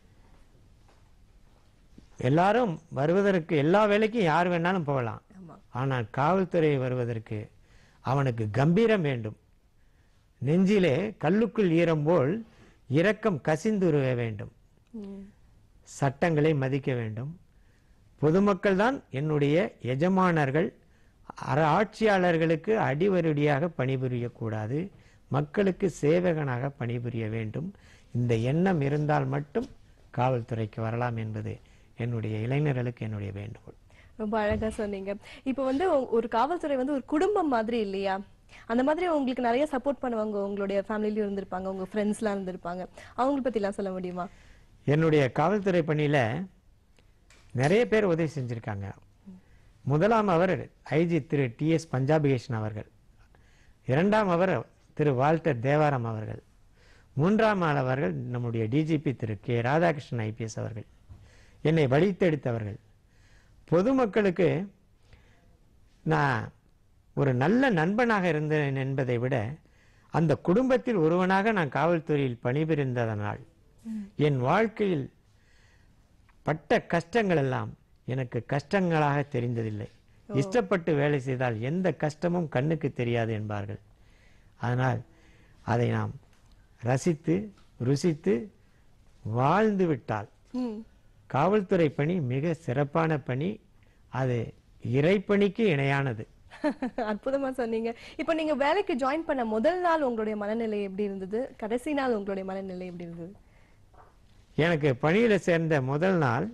எல்லாரும் வருவதற்கு எல்லா வேலைக்கும் யார் வேணாலும் போகலாம் ஆமா. ஆனால் காவல்துறை வருவதற்கு அவனுக்கு கம்பீரம் வேண்டும் நெஞ்சிலே கல்லுக்குள் ஈரம் போல் இரக்கம் கசிந்துருவ வேண்டும் ம். சட்டங்களை மதிக்க வேண்டும் பொதுமக்கள் தான் என்னுடைய எஜமானர்கள் அர- ஆட்சியாளர்களுக்கு அடிவருடியாக பணிபுரியக்கூடாது மக்களுக்கு சேவகனாக பணிபுரிய வேண்டும் இந்த எண்ணம் இருந்தால் மட்டும் காவல்துறைக்கு வரலாம் என்பது என்னுடைய இளைஞர்களுக்கு என்னுடைய வேண்டுகோள் ரொம்ப அழகா சொன்னீங்க இப்போ வந்து ஒ- ஒரு காவல்துறை வந்து ஒரு குடும்பம் மாதிரி இல்லையா அந்த மாதிரி உங்களுக்கு நிறைய சப்போர்ட் பண்ணுவாங்க உங்களுடைய ஃபேமிலிலயும் இருந்திருப்பாங்க உங்க ஃப்ரெண்ட்ஸ்லாம் இருந்திருப்பாங்க அவங்கள பத்தி எல்லாம் சொல்ல முடியுமா என்னுடைய காவல்துறை பணியில நிறைய பேர் உதவி செஞ்சிருக்காங்க முதலாம் அவர் ஐஜி திரு டி எஸ் பஞ்சாபிகேஷன் அவர்கள் இரண்டாம் அவர் திரு வால்டர் தேவாரம் அவர்கள் மூன்றாம் ஆள் அவர்கள் நம்முடைய டிஜிபி திரு கே ராதாகிருஷ்ணன் ஐபிஎஸ் அவர்கள் என்னை வழித்தெடுத்தவர்கள் பொதுமக்களுக்கு நான் ஒரு நல்ல நண்பனாக இருந்தேன் என்பதை விட அந்த குடும்பத்தில் ஒருவனாக நான் காவல்துறையில் பணிபுரிந்ததனால் என் வாழ்க்கையில் பட்ட கஷ்டங்கள் எல்லாம் எனக்கு கஷ்டங்களாக தெரிந்ததில்லை இஷ்டப்பட்டு வேலை செய்தால் எந்த கஷ்டமும் கண்ணுக்கு தெரியாது என்பார்கள் அதனால் அதை நாம் ரசித்து ருசித்து வாழ்ந்து விட்டால் ம். காவல்துறை பணி மிக சிறப்பான பணி அது இறைப்பணிக்கு இணையானது அற்புதமா சொன்னீங்க இப்போ நீங்க வேலைக்கு ஜாயின் பண்ண முதல் நாள் உங்களுடைய மனநிலை எப்படி இருந்தது கடைசி நாள் உங்களுடைய மனநிலை எப்படி இருந்தது எனக்கு பணியில சேர்ந்த முதல் நாள்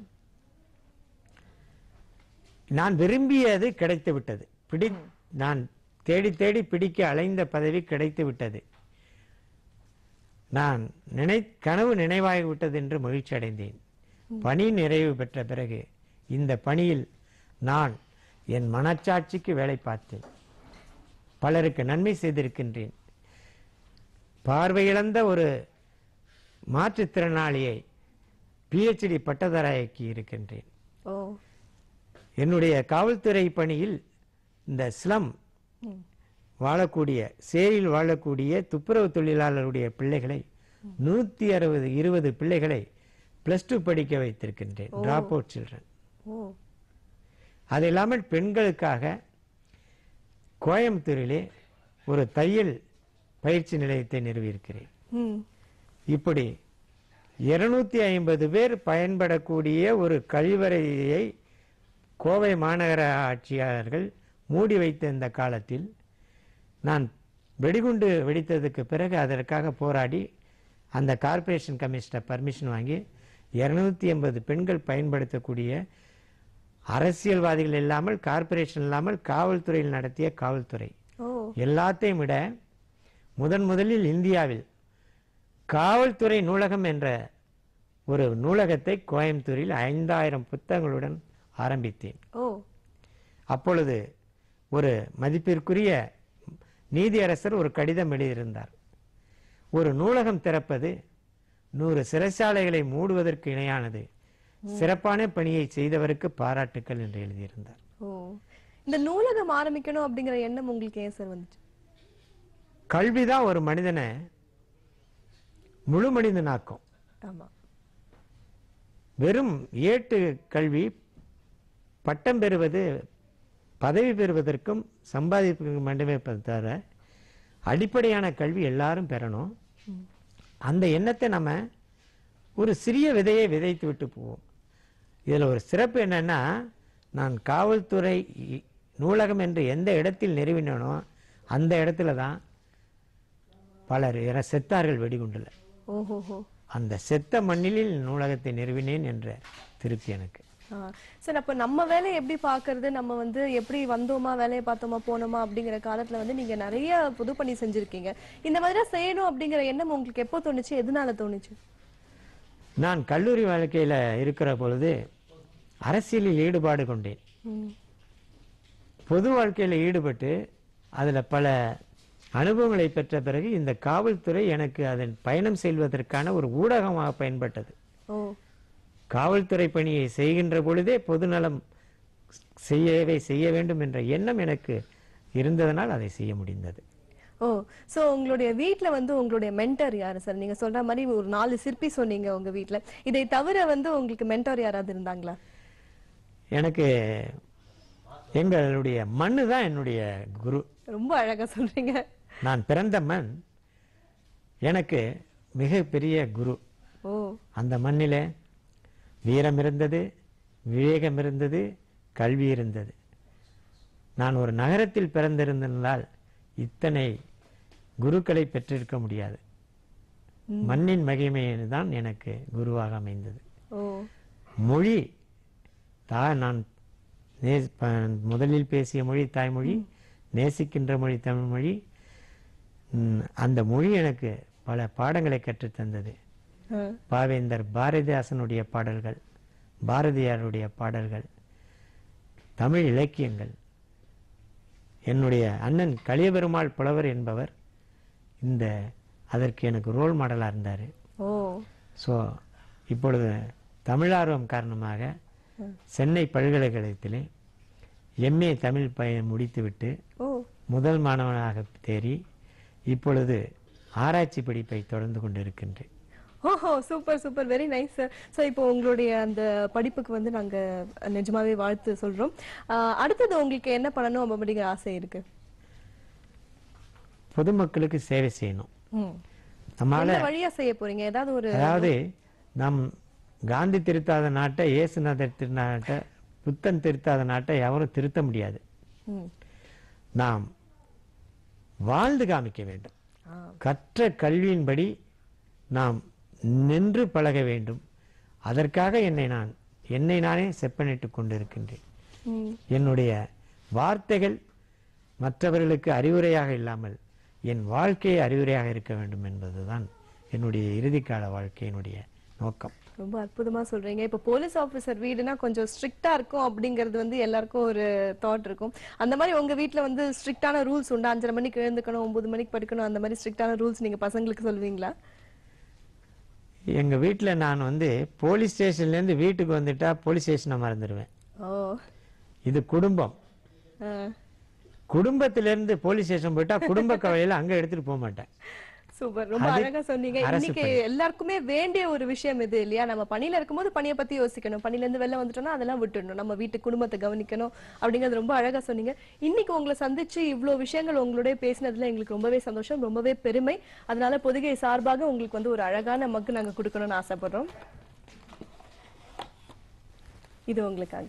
நான் விரும்பியது கிடைத்து விட்டது பிடி நான் தேடி தேடி பிடிக்க அலைந்த பதவி கிடைத்து விட்டது நான் நினை கனவு நினைவாகி விட்டது என்று மகிழ்ச்சி அடைந்தேன் பணி நிறைவு பெற்ற பிறகு இந்த பணியில் நான் என் மனச்சாட்சிக்கு வேலை பார்த்தேன் பலருக்கு நன்மை செய்திருக்கின்றேன் பார்வையிழந்த ஒரு மாற்றுத்திறனாளியை பிஹெச்டி பட்டதாரியாக்கி இருக்கின்றேன் ஓ என்னுடைய காவல்துறை பணியில் இந்த ஸ்லம் ம். வாழக்கூடிய சேரியில் வாழக்கூடிய துப்புரவு தொழிலாளருடைய பிள்ளைகளை நூத்தி அறுபது இருபது பிள்ளைகளை பிளஸ் டூ படிக்க வைத்திருக்கின்றேன் oh. Drop out children oh அது இல்லாமல் பெண்களுக்காக கோயம்புத்தூரிலே ஒரு தையல் பயிற்சி நிலையத்தை நிறுவியிருக்கிறேன் ம் இப்படி இருநூத்தி ஐம்பது பேர் பயன்படக்கூடிய ஒரு கழிவறையை கோவை மாநகர ஆட்சியாளர்கள் மூடி வைத்த இந்த காலத்தில் நான் வெடிகுண்டு வெடித்ததுக்கு பிறகு அதற்காக போராடி அந்த கார்ப்பரேஷன் கமிஷனர் பர்மிஷன் வாங்கி இருநூத்தி எண்பது பெண்கள் பயன்படுத்தக்கூடிய அரசியல்வாதிகள் இல்லாமல் கார்ப்பரேஷன் இல்லாமல் காவல்துறையில் நடத்திய காவல்துறை ஓ எல்லாத்தையும் விட முதன் முதலில் இந்தியாவில் காவல்துறை நூலகம் என்ற ஒரு நூலகத்தை கோயம்புத்தூரில் ஐந்தாயிரம் புத்தகங்களுடன் ஆரம்பித்தேன் ஓ அப்பொழுது ஒரு மதிப்பிற்குரிய நீதியரசர் ஒரு கடிதம் எழுதியிருந்தார் ஒரு நூலகம் திறப்பது நூறு சிறைச்சாலைகளை மூடுவதற்கு இணையானது சிறப்பான பணியை செய்தவருக்கு பாராட்டுக்கள் என்று எழுதியிருந்தார் ஓ இந்த நூலகம் ஆரம்பிக்கணும் அப்படிங்கிற எண்ணம் உங்களுக்கு ஏன் சார் வந்துச்சு கல்விதான் ஒரு மனிதனை முழு மனிதனாக்கும் ஆமா வெறும் ஏட்டு கல்வி பட்டம் பெறுவது பதவி பெறுவதற்கும் சம்பாதிப்பதற்கும் மட்டுமே தவிர அடிப்படையான கல்வி எல்லாரும் பெறணும் அந்த எண்ணத்தை நம்ம ஒரு சிறிய விதையை விதைத்து விட்டு போவோம் இதில் ஒரு சிறப்பு என்னன்னா நான் காவல்துறை இ- நூலகம் என்று எந்த இடத்தில் நிறுவினனோ அந்த இடத்துல தான் பலர் இற- செத்தார்கள் வெடிகுண்டுல ஓஹோஹோ அந்த செத்த மண்ணிலில் நூலகத்தை நிறுவினேன் என்ற திருப்தி எனக்கு ஆ. சார் அப்ப நம்ம வேலையை எப்படி பாக்குறது நம்ம வந்து எப்படி வந்தோமா வேலையை பார்த்தோமா போனோமா அப்படிங்கிற காலத்துல வந்து நீங்க நிறைய புது பணி செஞ்சிருக்கீங்க இந்த மாதிரி செய்யணும் அப்படிங்கிற எண்ணம் உங்களுக்கு எப்போ தோணுச்சு எதனால தோணுச்சு நான் கல்லூரி வாழ்க்கையில இருக்கிற பொழுது அரசியலில் ஈடுபாடு கொண்டேன் ம். பொது வாழ்க்கையில ஈடுபட்டு அதுல பல அனுபவங்களை பெற்ற பிறகு இந்த காவல்துறை எனக்கு அதன் பயணம் செல்வதற்கான ஒரு ஊடகமாக பயன்பட்டது ஓ காவல்துறை பணியை செய்கின்ற பொழுதே பொதுநலம் செய்யவே செய்ய வேண்டும் என்ற எண்ணம் எனக்கு இருந்ததனால் அதை செய்ய முடிந்தது ஓ சோ உங்களுடைய வீட்ல வந்து உங்களுடைய மென்டர் யாரு சார் நீங்க சொல்ற மாதிரி ஒரு நாலு சிற்பி சொன்னீங்க உங்க வீட்ல இதை தவிர வந்து உங்களுக்கு மென்டர் யாராவது இருந்தாங்களா எனக்கு எங்களுடைய மண்ணு தான் என்னுடைய குரு ரொம்ப அழகா சொல்றீங்க நான் பிறந்த மண் எனக்கு மிகப்பெரிய குரு ஓ அந்த மண்ணிலே வீரம் இருந்தது விவேகம் இருந்தது கல்வி இருந்தது நான் ஒரு நகரத்தில் பிறந்திருந்தால் இத்தனை குருக்களை பெற்றிருக்க முடியாது ம். மண்ணின் மகிமை தான் எனக்கு குருவாக அமைந்தது ஓ மொழி தா நான் நே ப- முதலில் பேசிய மொழி தாய்மொழி நேசிக்கின்ற மொழி தமிழ் மொழி ம், அந்த மொழி எனக்கு பல பாடங்களை கற்றுத் தந்தது ஆ. பாவேந்தர் பாரதிதாசனுடைய பாடல்கள் பாரதியாருடைய பாடல்கள் தமிழ் இலக்கியங்கள் என்னுடைய அண்ணன் கலியபெருமாள் புலவர் என்பவர் இந்த அதற்கு எனக்கு ரோல் மாடலாக இருந்தார் ஓ ஸோ இப்பொழுது தமிழார்வம் காரணமாக சென்னை பல்கலைக்கழகத்திலே எம்ஏ தமிழ் பயன் முடித்துவிட்டு ஓ முதல் மாணவனாக தேறி இப்பொழுது ஆராய்ச்சி படிப்பை தொடர்ந்து கொண்டிருக்கின்றேன் ஓஹோ super super very nice sir so இப்போ உங்களுடைய அந்த படிப்புக்கு வந்து நாங்க நிஜமாவே வாழ்த்து சொல்றோம் ஆஹ் அடுத்தது உங்களுக்கு என்ன பண்ணணும் அப்படிங்கிற ஆசை இருக்கு பொதுமக்களுக்கு சேவை செய்யணும் ம். நம்மால எந்த வழியா செய்ய போறீங்க ஏதாவது ஒரு அதாவது நாம் காந்தி திருத்தாத நாட்டை இயேசுநாதர் திருநாட்டை புத்தன் திருத்தாத நாட்டை எவரும் திருத்த முடியாது ம். நாம் வாழ்ந்து காமிக்க வேண்டும் ஆ. கற்ற கல்வியின்படி நாம் நின்று பழக வேண்டும் அதற்காக என்னை நான் என்னை நானே செப்பனிட்டுக் கொண்டிருக்கின்றேன் ம். என்னுடைய வார்த்தைகள் மற்றவர்களுக்கு அறிவுரையாக இல்லாமல் என் வாழ்க்கையை அறிவுரையாக இருக்க வேண்டும் என்பதுதான் என்னுடைய இறுதிக்கால வாழ்க்கையினுடைய நோக்கம் ரொம்ப அற்புதமா சொல்றீங்க இப்போ போலீஸ் ஆபீசர் வீடுனா கொஞ்சம் ஸ்ட்ரிக்டா இருக்கும் அப்படிங்கிறது வந்து எல்லாருக்கும் ஒரு தாட் இருக்கும் அந்த மாதிரி உங்க வீட்ல வந்து ஸ்ட்ரிக்டான ரூல்ஸ் உண்டா அஞ்சரை மணிக்கு எழுந்துக்கணும் ஒன்பது மணிக்கு படுக்கணும் அந்த மாதிரி ஸ்ட்ரிக்டான ரூல்ஸ் நீங்க பசங்களுக்கு சொல்லுவீங்களா எங்க வீட்டுல நான் வந்து போலீஸ் ஸ்டேஷன்ல இருந்து வீட்டுக்கு வந்துட்டா போலீஸ் ஸ்டேஷனை மறந்துடுவேன் ஓ இது குடும்பம் ஆ. குடும்பத்திலிருந்து போலீஸ் ஸ்டேஷன் போயிட்டா குடும்ப கவலையில அங்க எடுத்துட்டு போக மாட்டேன் சூப்பர் ரொம்ப அது அழகா சொன்னீங்க அரசு இன்னைக்கு பணி. எல்லாருக்குமே வேண்டிய ஒரு விஷயம் இது இல்லையா நம்ம பணியில இருக்கும்போது பணியை பத்தி யோசிக்கணும் பணியில இருந்து வெளில வந்துட்டோம்னா அதெல்லாம் விட்டுடணும் நம்ம வீட்டு குடும்பத்தை கவனிக்கணும் அப்படிங்கறது ரொம்ப அழகா சொன்னீங்க இன்னைக்கு உங்களை சந்திச்சு இவ்ளோ விஷயங்கள் உங்களுடைய பேசினதுல எங்களுக்கு ரொம்பவே சந்தோஷம் ரொம்பவே பெருமை அதனால பொதிகை சார்பாக உங்களுக்கு வந்து ஒரு அழகான மக்கு நாங்க கொடுக்கணும்னு ஆசைப்படுறோம் இது உங்களுக்காக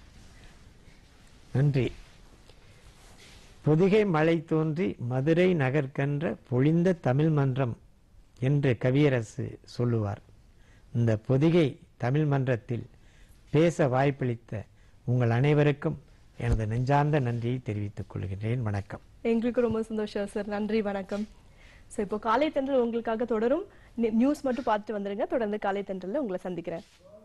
நன்றி பொதிகை மலை தோன்றி மதுரை நகர்கன்ற பொழிந்த தமிழ் மன்றம் என்று கவியரசு சொல்லுவார் இந்த பொதிகை தமிழ் மன்றத்தில் பேச வாய்ப்பளித்த உங்கள் அனைவருக்கும் எனது நெஞ்சார்ந்த நன்றியை தெரிவித்துக் கொள்கிறேன் வணக்கம் எங்களுக்கு ரொம்ப சந்தோஷம் சார் நன்றி வணக்கம் ஸோ இப்போ காலை தென்றல் உங்களுக்காக தொடரும் நியூஸ் மட்டும் பார்த்துட்டு வந்துருங்க தொடர்ந்து காலை தென்றல்ல உங்களை சந்திக்கிறேன்